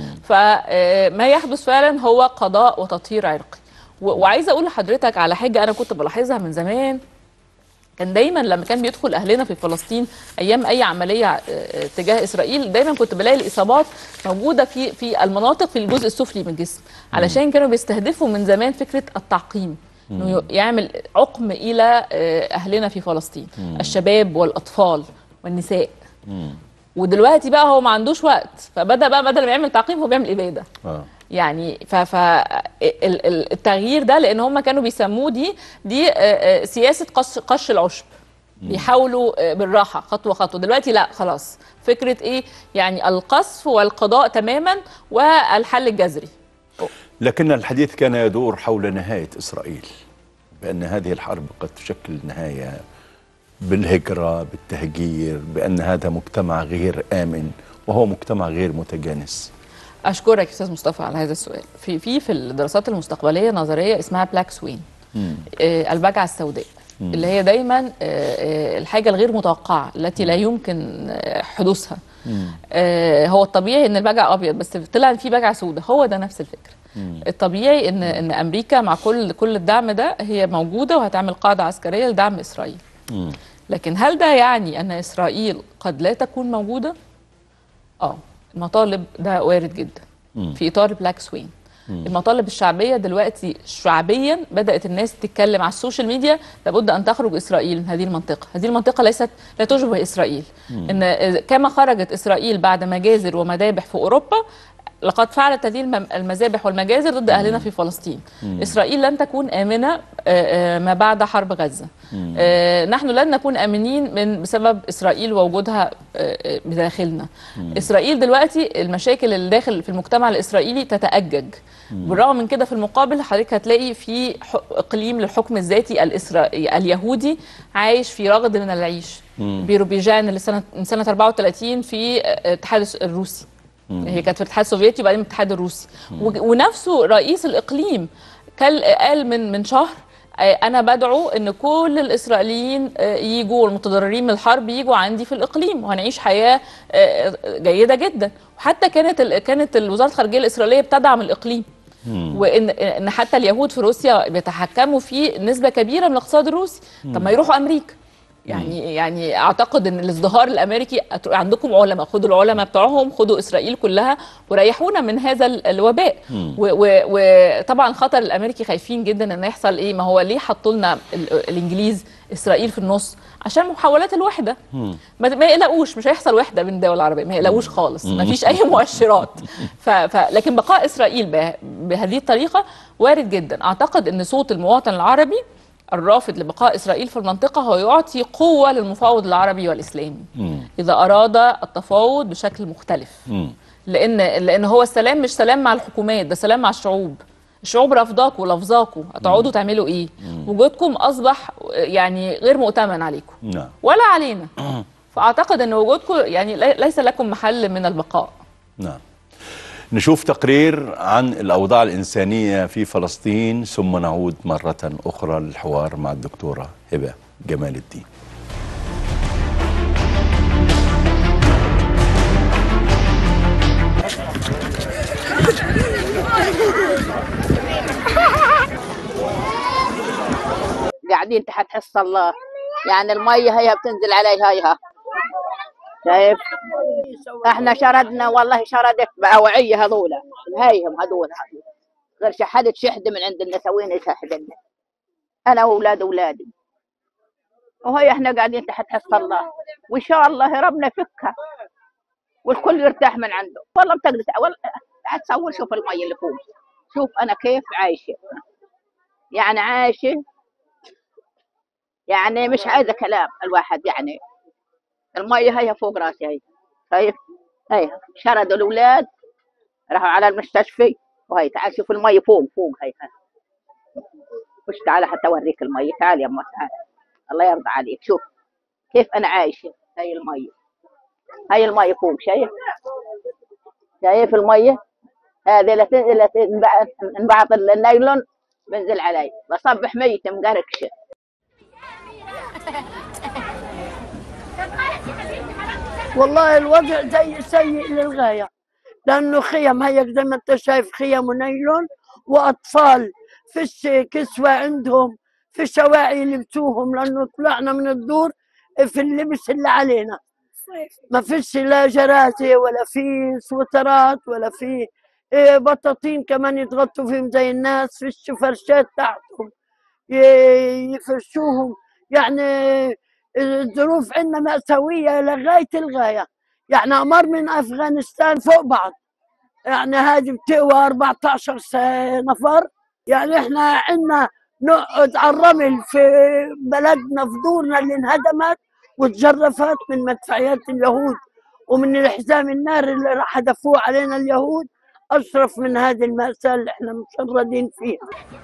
فما يحدث فعلا هو قضاء وتطهير عرقي و- وعايزه اقول لحضرتك على حاجه انا كنت بلاحظها من زمان كان دايما لما كان بيدخل اهلنا في فلسطين ايام اي عمليه آه، آه، تجاه اسرائيل دايما كنت بلاقي الاصابات موجوده في في المناطق في الجزء السفلي من الجسم علشان كانوا بيستهدفوا من زمان فكره التعقيم انه ي- يعمل عقم الى آه، اهلنا في فلسطين مم. الشباب والاطفال والنساء ودلوقتي بقى هو ما عندوش وقت فبدا بقى بدل ما يعمل تعقيم هو بيعمل اباده اه يعني ف ف ال- ال- التغيير ده لان هم كانوا بيسموه دي دي آه، آه، سياسه قش قش العشب بيحاولوا آه، بالراحه خطوه خطوه دلوقتي لا خلاص فكره ايه يعني القصف والقضاء تماما والحل الجذري لكن الحديث كان يدور حول نهاية إسرائيل بأن هذه الحرب قد تشكل نهاية بالهجرة بالتهجير بأن هذا مجتمع غير آمن وهو مجتمع غير متجانس اشكرك يا استاذ مصطفى على هذا السؤال في في في الدراسات المستقبليه نظريه اسمها بلاك سوين آه، البجعه السوداء مم. اللي هي دايما آه، آه، الحاجه الغير متوقعه التي لا يمكن آه، حدوثها آه، هو الطبيعي ان البجع ابيض بس طلع ان في بجعه سوداء هو ده نفس الفكره الطبيعي ان ان امريكا مع كل كل الدعم ده هي موجوده وهتعمل قاعده عسكريه لدعم اسرائيل لكن هل ده يعني ان اسرائيل قد لا تكون موجوده اه المطالب ده وارد جدا في اطار بلاك سوين المطالب الشعبيه دلوقتي شعبيا بدات الناس تتكلم على السوشيال ميديا لابد ان تخرج اسرائيل من هذه المنطقه هذه المنطقه ليست لا تشبه اسرائيل ان كما خرجت اسرائيل بعد مجازر ومذابح في اوروبا لقد فعلت هذه الم- المذابح والمجازر ضد اهلنا في فلسطين مم. اسرائيل لن تكون امنه آه، آه، ما بعد حرب غزه مم. آه، نحن لن نكون امنين من بسبب اسرائيل ووجودها آه، آه، بداخلنا مم. اسرائيل دلوقتي المشاكل اللي داخل في المجتمع الاسرائيلي تتاجج بالرغم من كده في المقابل حضرتك هتلاقي في ح- اقليم للحكم الذاتي الاسرائيلي اليهودي عايش في رغد من العيش مم. بيروبيجان اللي سنه من سنه 34 في آه، الاتحاد الروسي هي كانت في الاتحاد السوفيتي وبعدين الاتحاد الروسي وج- ونفسه رئيس الاقليم كان قال من من شهر آه، انا بدعو ان كل الاسرائيليين آه، يجوا والمتضررين من الحرب يجوا عندي في الاقليم وهنعيش حياه آه، جيده جدا وحتى كانت ال- كانت وزاره الخارجيه الاسرائيليه بتدعم الاقليم مم. وان ان حتى اليهود في روسيا بيتحكموا في نسبه كبيره من الاقتصاد الروسي طب ما يروحوا امريكا يعني يعني اعتقد ان الازدهار الامريكي أت- عندكم علماء خدوا العلماء بتوعهم خدوا اسرائيل كلها وريحونا من هذا ال- الوباء مم. و- و- وطبعا الخطر الامريكي خايفين جدا ان يحصل ايه ما هو ليه حطوا لنا ال- الانجليز اسرائيل في النص عشان محاولات الوحده ما ما يقلقوش مش هيحصل وحده بين الدول العربيه ما يقلقوش خالص ما فيش اي مؤشرات ف... ف... لكن بقاء اسرائيل به... بهذه الطريقه وارد جدا اعتقد ان صوت المواطن العربي الرافض لبقاء اسرائيل في المنطقه هو يعطي قوه للمفاوض العربي والاسلامي اذا اراد التفاوض بشكل مختلف لان لان هو السلام مش سلام مع الحكومات ده سلام مع الشعوب الشعوب رافضاكوا ولفظاكوا هتقعدوا تعملوا ايه وجودكم اصبح يعني غير مؤتمن عليكم نعم ولا علينا فاعتقد ان وجودكم يعني لي- ليس لكم محل من البقاء نعم نشوف تقرير عن الأوضاع الإنسانية في فلسطين ثم نعود مرة أخرى للحوار مع الدكتورة هبة جمال الدين قاعدين تحت حص الله يعني المية هي بتنزل عليها هيها شايف احنا شردنا والله شردت بأوعية هذولا الهايهم هذول غير شحدت شحدة من عند النسوين يشحدنا انا واولاد اولادي وهي احنا قاعدين تحت حص الله وان شاء الله ربنا يفكها والكل يرتاح من عنده والله بتقدر والله تصور شوف المية اللي فوق شوف انا كيف عايشة يعني عايشة يعني مش عايزة كلام الواحد يعني المية هي فوق راسي هي طيب هي شردوا الأولاد راحوا على المستشفى وهي تعال شوف المية فوق فوق هي هي. وش تعال حتى أوريك المية تعال يا أما تعال الله يرضى عليك شوف كيف أنا عايشة هي المية هي المية فوق شايف شايف المية هذه لا تن- لا تنبعث انبعث النايلون بنزل علي بصبح ميت مقركشه والله الوضع زي سيء للغاية لأنه خيم هيك زي ما أنت شايف خيم ونايلون وأطفال فيش كسوة عندهم فيش أواعي يلبسوهم لأنه طلعنا من الدور في اللبس اللي علينا ما فيش لا جرازة ولا في سوترات ولا في إيه، بطاطين كمان يتغطوا فيهم زي الناس فيش فرشات تحتهم ي- يفرشوهم يعني الظروف عندنا مأساوية لغاية الغاية يعني أمر من أفغانستان فوق بعض يعني هذه بتقوى 14 س- نفر يعني احنا عندنا نقعد على الرمل في بلدنا في دورنا اللي انهدمت وتجرفت من مدفعيات اليهود ومن الحزام النار اللي راح دفوه علينا اليهود أشرف من هذه المأساة اللي احنا مشردين فيها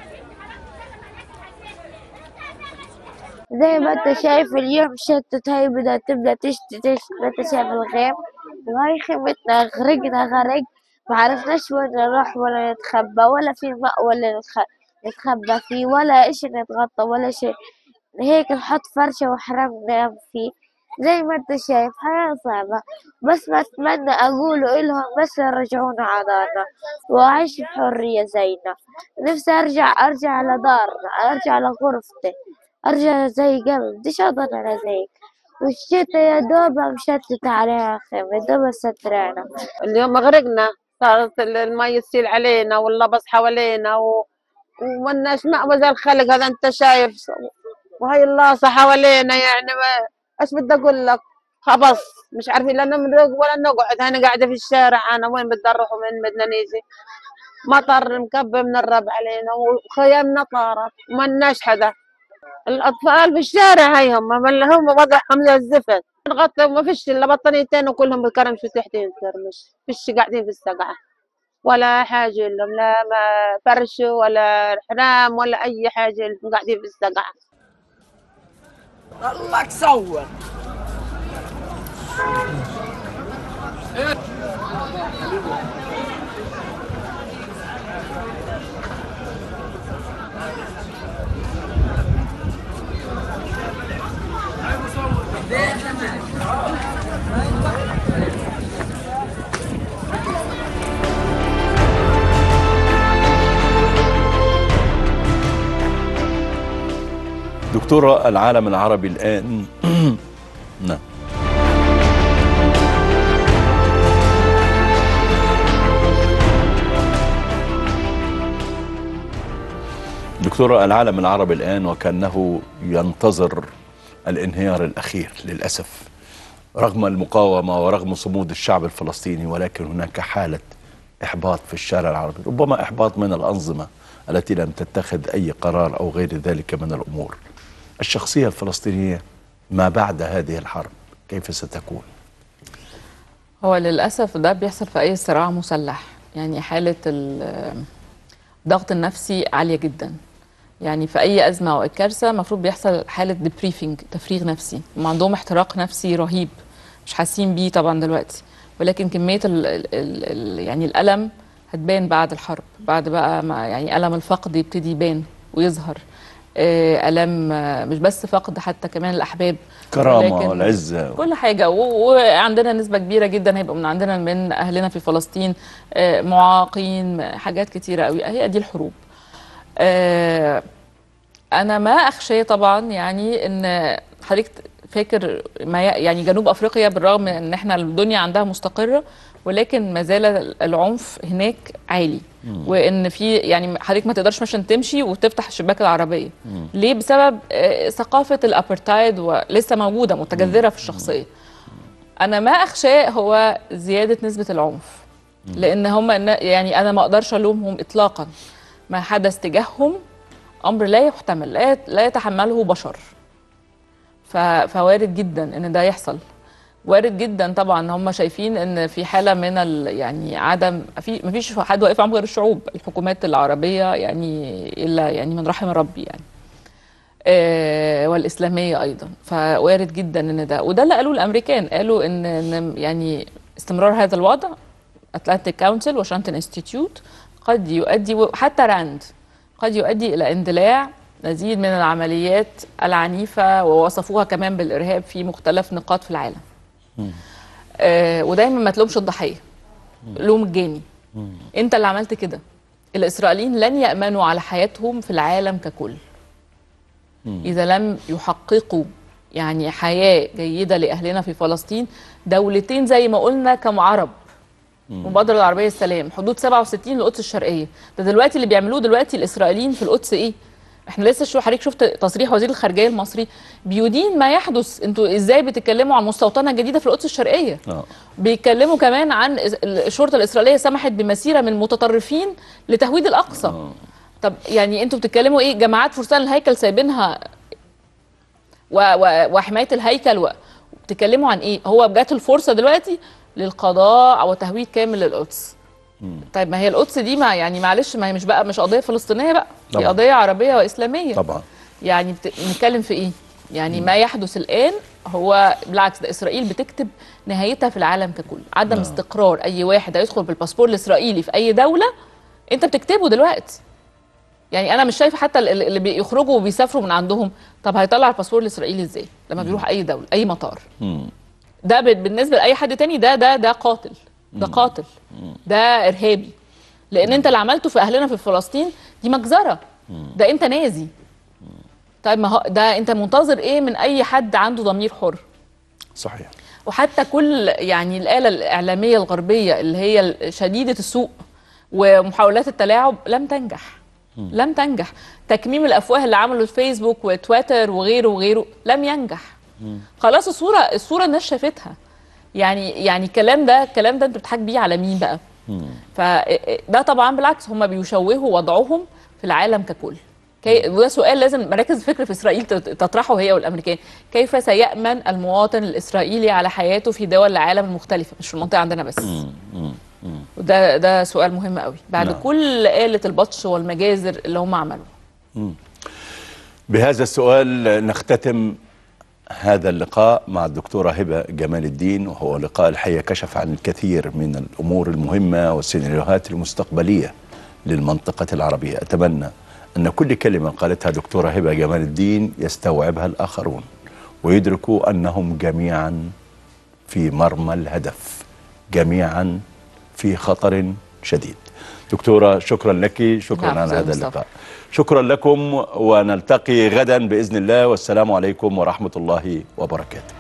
زي ما انت شايف اليوم شتت هاي بدأت تبدأ تشتي تشتي انت شايف الغيم وهاي خيمتنا غرقنا غرق ما عرفناش وين نروح ولا نتخبى ولا في ماء ولا نتخ- نتخبى فيه ولا اشي نتغطى ولا شي هيك نحط فرشة وحرام ننام فيه زي ما انت شايف حياة صعبة بس بتمنى أقوله إلهم بس يرجعونا عدارنا وأعيش بحرية زينا نفسي أرجع أرجع على دارنا أرجع على غرفتي أرجع زي قبل بديش أضل أنا زيك والشتا يا دوب مشتتة عليها خيمة دوب سترينا اليوم غرقنا صارت ال- المي تسيل علينا واللبس حوالينا و... ومناش مأوى زي الخلق هذا انت شايف وهي اللاصة حوالينا يعني ما ايش بدي اقول لك خبص مش عارفين لا نمرق ولا نقعد انا قاعدة في الشارع انا وين بدي اروح وين بدنا نيجي مطر مكب من الرب علينا وخيامنا طارت ومناش حدا الاطفال في الشارع هيهم ما هم وضعهم زي الزفت نغطي وما فيش الا بطانيتين وكلهم بالكرمش وتحتين ترمش فيش قاعدين في السقعة ولا حاجة لهم لا ما فرش ولا حرام ولا أي حاجة لهم قاعدين في السقعة الله صور دكتورة العالم العربي الآن نعم دكتورة العالم العربي الآن وكأنه ينتظر الانهيار الأخير للأسف رغم المقاومة ورغم صمود الشعب الفلسطيني ولكن هناك حالة إحباط في الشارع العربي ربما إحباط من الأنظمة التي لم تتخذ أي قرار أو غير ذلك من الأمور الشخصية الفلسطينية ما بعد هذه الحرب كيف ستكون؟ هو للأسف ده بيحصل في أي صراع مسلح يعني حالة ال- الضغط النفسي عالية جدا يعني في أي أزمة أو أي كارثة المفروض بيحصل حالة ديبريفنج تفريغ نفسي هم عندهم احتراق نفسي رهيب مش حاسين بيه طبعا دلوقتي ولكن كمية ال ال ال يعني الألم هتبان بعد الحرب بعد بقى ما يعني ألم الفقد يبتدي يبان ويظهر آه، ألم آه، مش بس فقد حتى كمان الأحباب كرامة ولكن والعزة كل حاجة و- وعندنا نسبة كبيرة جدا هيبقوا من عندنا من أهلنا في فلسطين آه، معاقين حاجات كتيرة قوي هي دي الحروب آه، أنا ما أخشاه طبعا يعني إن حضرتك فاكر ما ي- يعني جنوب أفريقيا بالرغم من إن إحنا الدنيا عندها مستقرة ولكن ما زال العنف هناك عالي وان في يعني حضرتك ما تقدرش مثلا تمشي وتفتح الشباك العربيه ليه بسبب آه، ثقافه الابرتايد ولسه موجوده متجذره في الشخصيه انا ما اخشاه هو زياده نسبه العنف لان هم يعني انا ما اقدرش الومهم اطلاقا ما حدث تجاههم امر لا يحتمل لا يت- لا يتحمله بشر ف- فوارد جدا ان ده يحصل وارد جدا طبعا ان هم شايفين ان في حاله من ال يعني عدم في ما فيش حد واقف معاهم غير الشعوب الحكومات العربيه يعني الا يعني من رحم ربي يعني آه والاسلاميه ايضا فوارد جدا ان ده وده اللي قالوه الامريكان قالوا ان ان يعني استمرار هذا الوضع اتلانتيك كونسل واشنطن انستيتيوت قد يؤدي حتى راند قد يؤدي الى اندلاع مزيد من العمليات العنيفه ووصفوها كمان بالارهاب في مختلف نقاط في العالم آه ودايما ما تلومش الضحيه لوم الجاني انت اللي عملت كده الاسرائيليين لن يامنوا على حياتهم في العالم ككل اذا لم يحققوا يعني حياه جيده لاهلنا في فلسطين دولتين زي ما قلنا كم عرب مبادرة العربية السلام حدود 67 للقدس الشرقية ده دلوقتي اللي بيعملوه دلوقتي الإسرائيليين في القدس إيه؟ احنا لسه شو حضرتك شفت تصريح وزير الخارجية المصري بيدين ما يحدث انتوا ازاي بتتكلموا عن مستوطنة جديدة في القدس الشرقية آه. بيتكلموا كمان عن إز- الشرطة الإسرائيلية سمحت بمسيرة من متطرفين لتهويد الأقصى طب يعني انتوا بتتكلموا ايه جماعات فرسان الهيكل سايبينها و... و... وحمايه الهيكل و... بتتكلموا عن ايه هو جات الفرصه دلوقتي للقضاء وتهويد كامل للقدس طيب ما هي القدس دي ما يعني معلش ما هي مش بقى مش قضيه فلسطينيه بقى دي طبعاً. قضيه عربيه واسلاميه طبعا يعني بت... بنتكلم في ايه يعني ما يحدث الان هو بالعكس ده اسرائيل بتكتب نهايتها في العالم ككل عدم نعم. استقرار اي واحد هيدخل بالباسبور الاسرائيلي في اي دوله انت بتكتبه دلوقتي يعني انا مش شايفه حتى ال- اللي بيخرجوا وبيسافروا من عندهم طب هيطلع الباسبور الاسرائيلي ازاي لما بيروح اي دوله اي مطار ده ب- بالنسبه لاي حد تاني ده ده ده قاتل ده قاتل ده ارهابي لان انت اللي عملته في اهلنا في فلسطين دي مجزره ده انت نازي طيب ما هو ده انت منتظر ايه من اي حد عنده ضمير حر صحيح وحتى كل يعني الآلة الإعلامية الغربية اللي هي شديدة السوء ومحاولات التلاعب لم تنجح لم تنجح تكميم الأفواه اللي عمله الفيسبوك وتويتر وغيره وغيره لم ينجح خلاص الصورة الصورة الناس شافتها يعني يعني الكلام ده الكلام ده انت بتضحك بيه على مين بقى فده طبعا بالعكس هم بيشوهوا وضعهم في العالم ككل كي وده سؤال لازم مراكز الفكر في اسرائيل تت- تطرحه هي والامريكان كيف سيامن المواطن الاسرائيلي على حياته في دول العالم المختلفه مش في المنطقه عندنا بس وده ده سؤال مهم قوي بعد نعم. كل آلة البطش والمجازر اللي هم عملوها بهذا السؤال نختتم هذا اللقاء مع الدكتورة هبة جمال الدين وهو لقاء الحقيقة كشف عن الكثير من الأمور المهمة والسيناريوهات المستقبلية للمنطقة العربية أتمنى أن كل كلمة قالتها دكتورة هبة جمال الدين يستوعبها الآخرون ويدركوا أنهم جميعا في مرمى الهدف جميعا في خطر شديد دكتورة شكرا لك شكرا نعم، على زي هذا مصطفى. اللقاء شكرا لكم ونلتقي غدا بإذن الله والسلام عليكم ورحمة الله وبركاته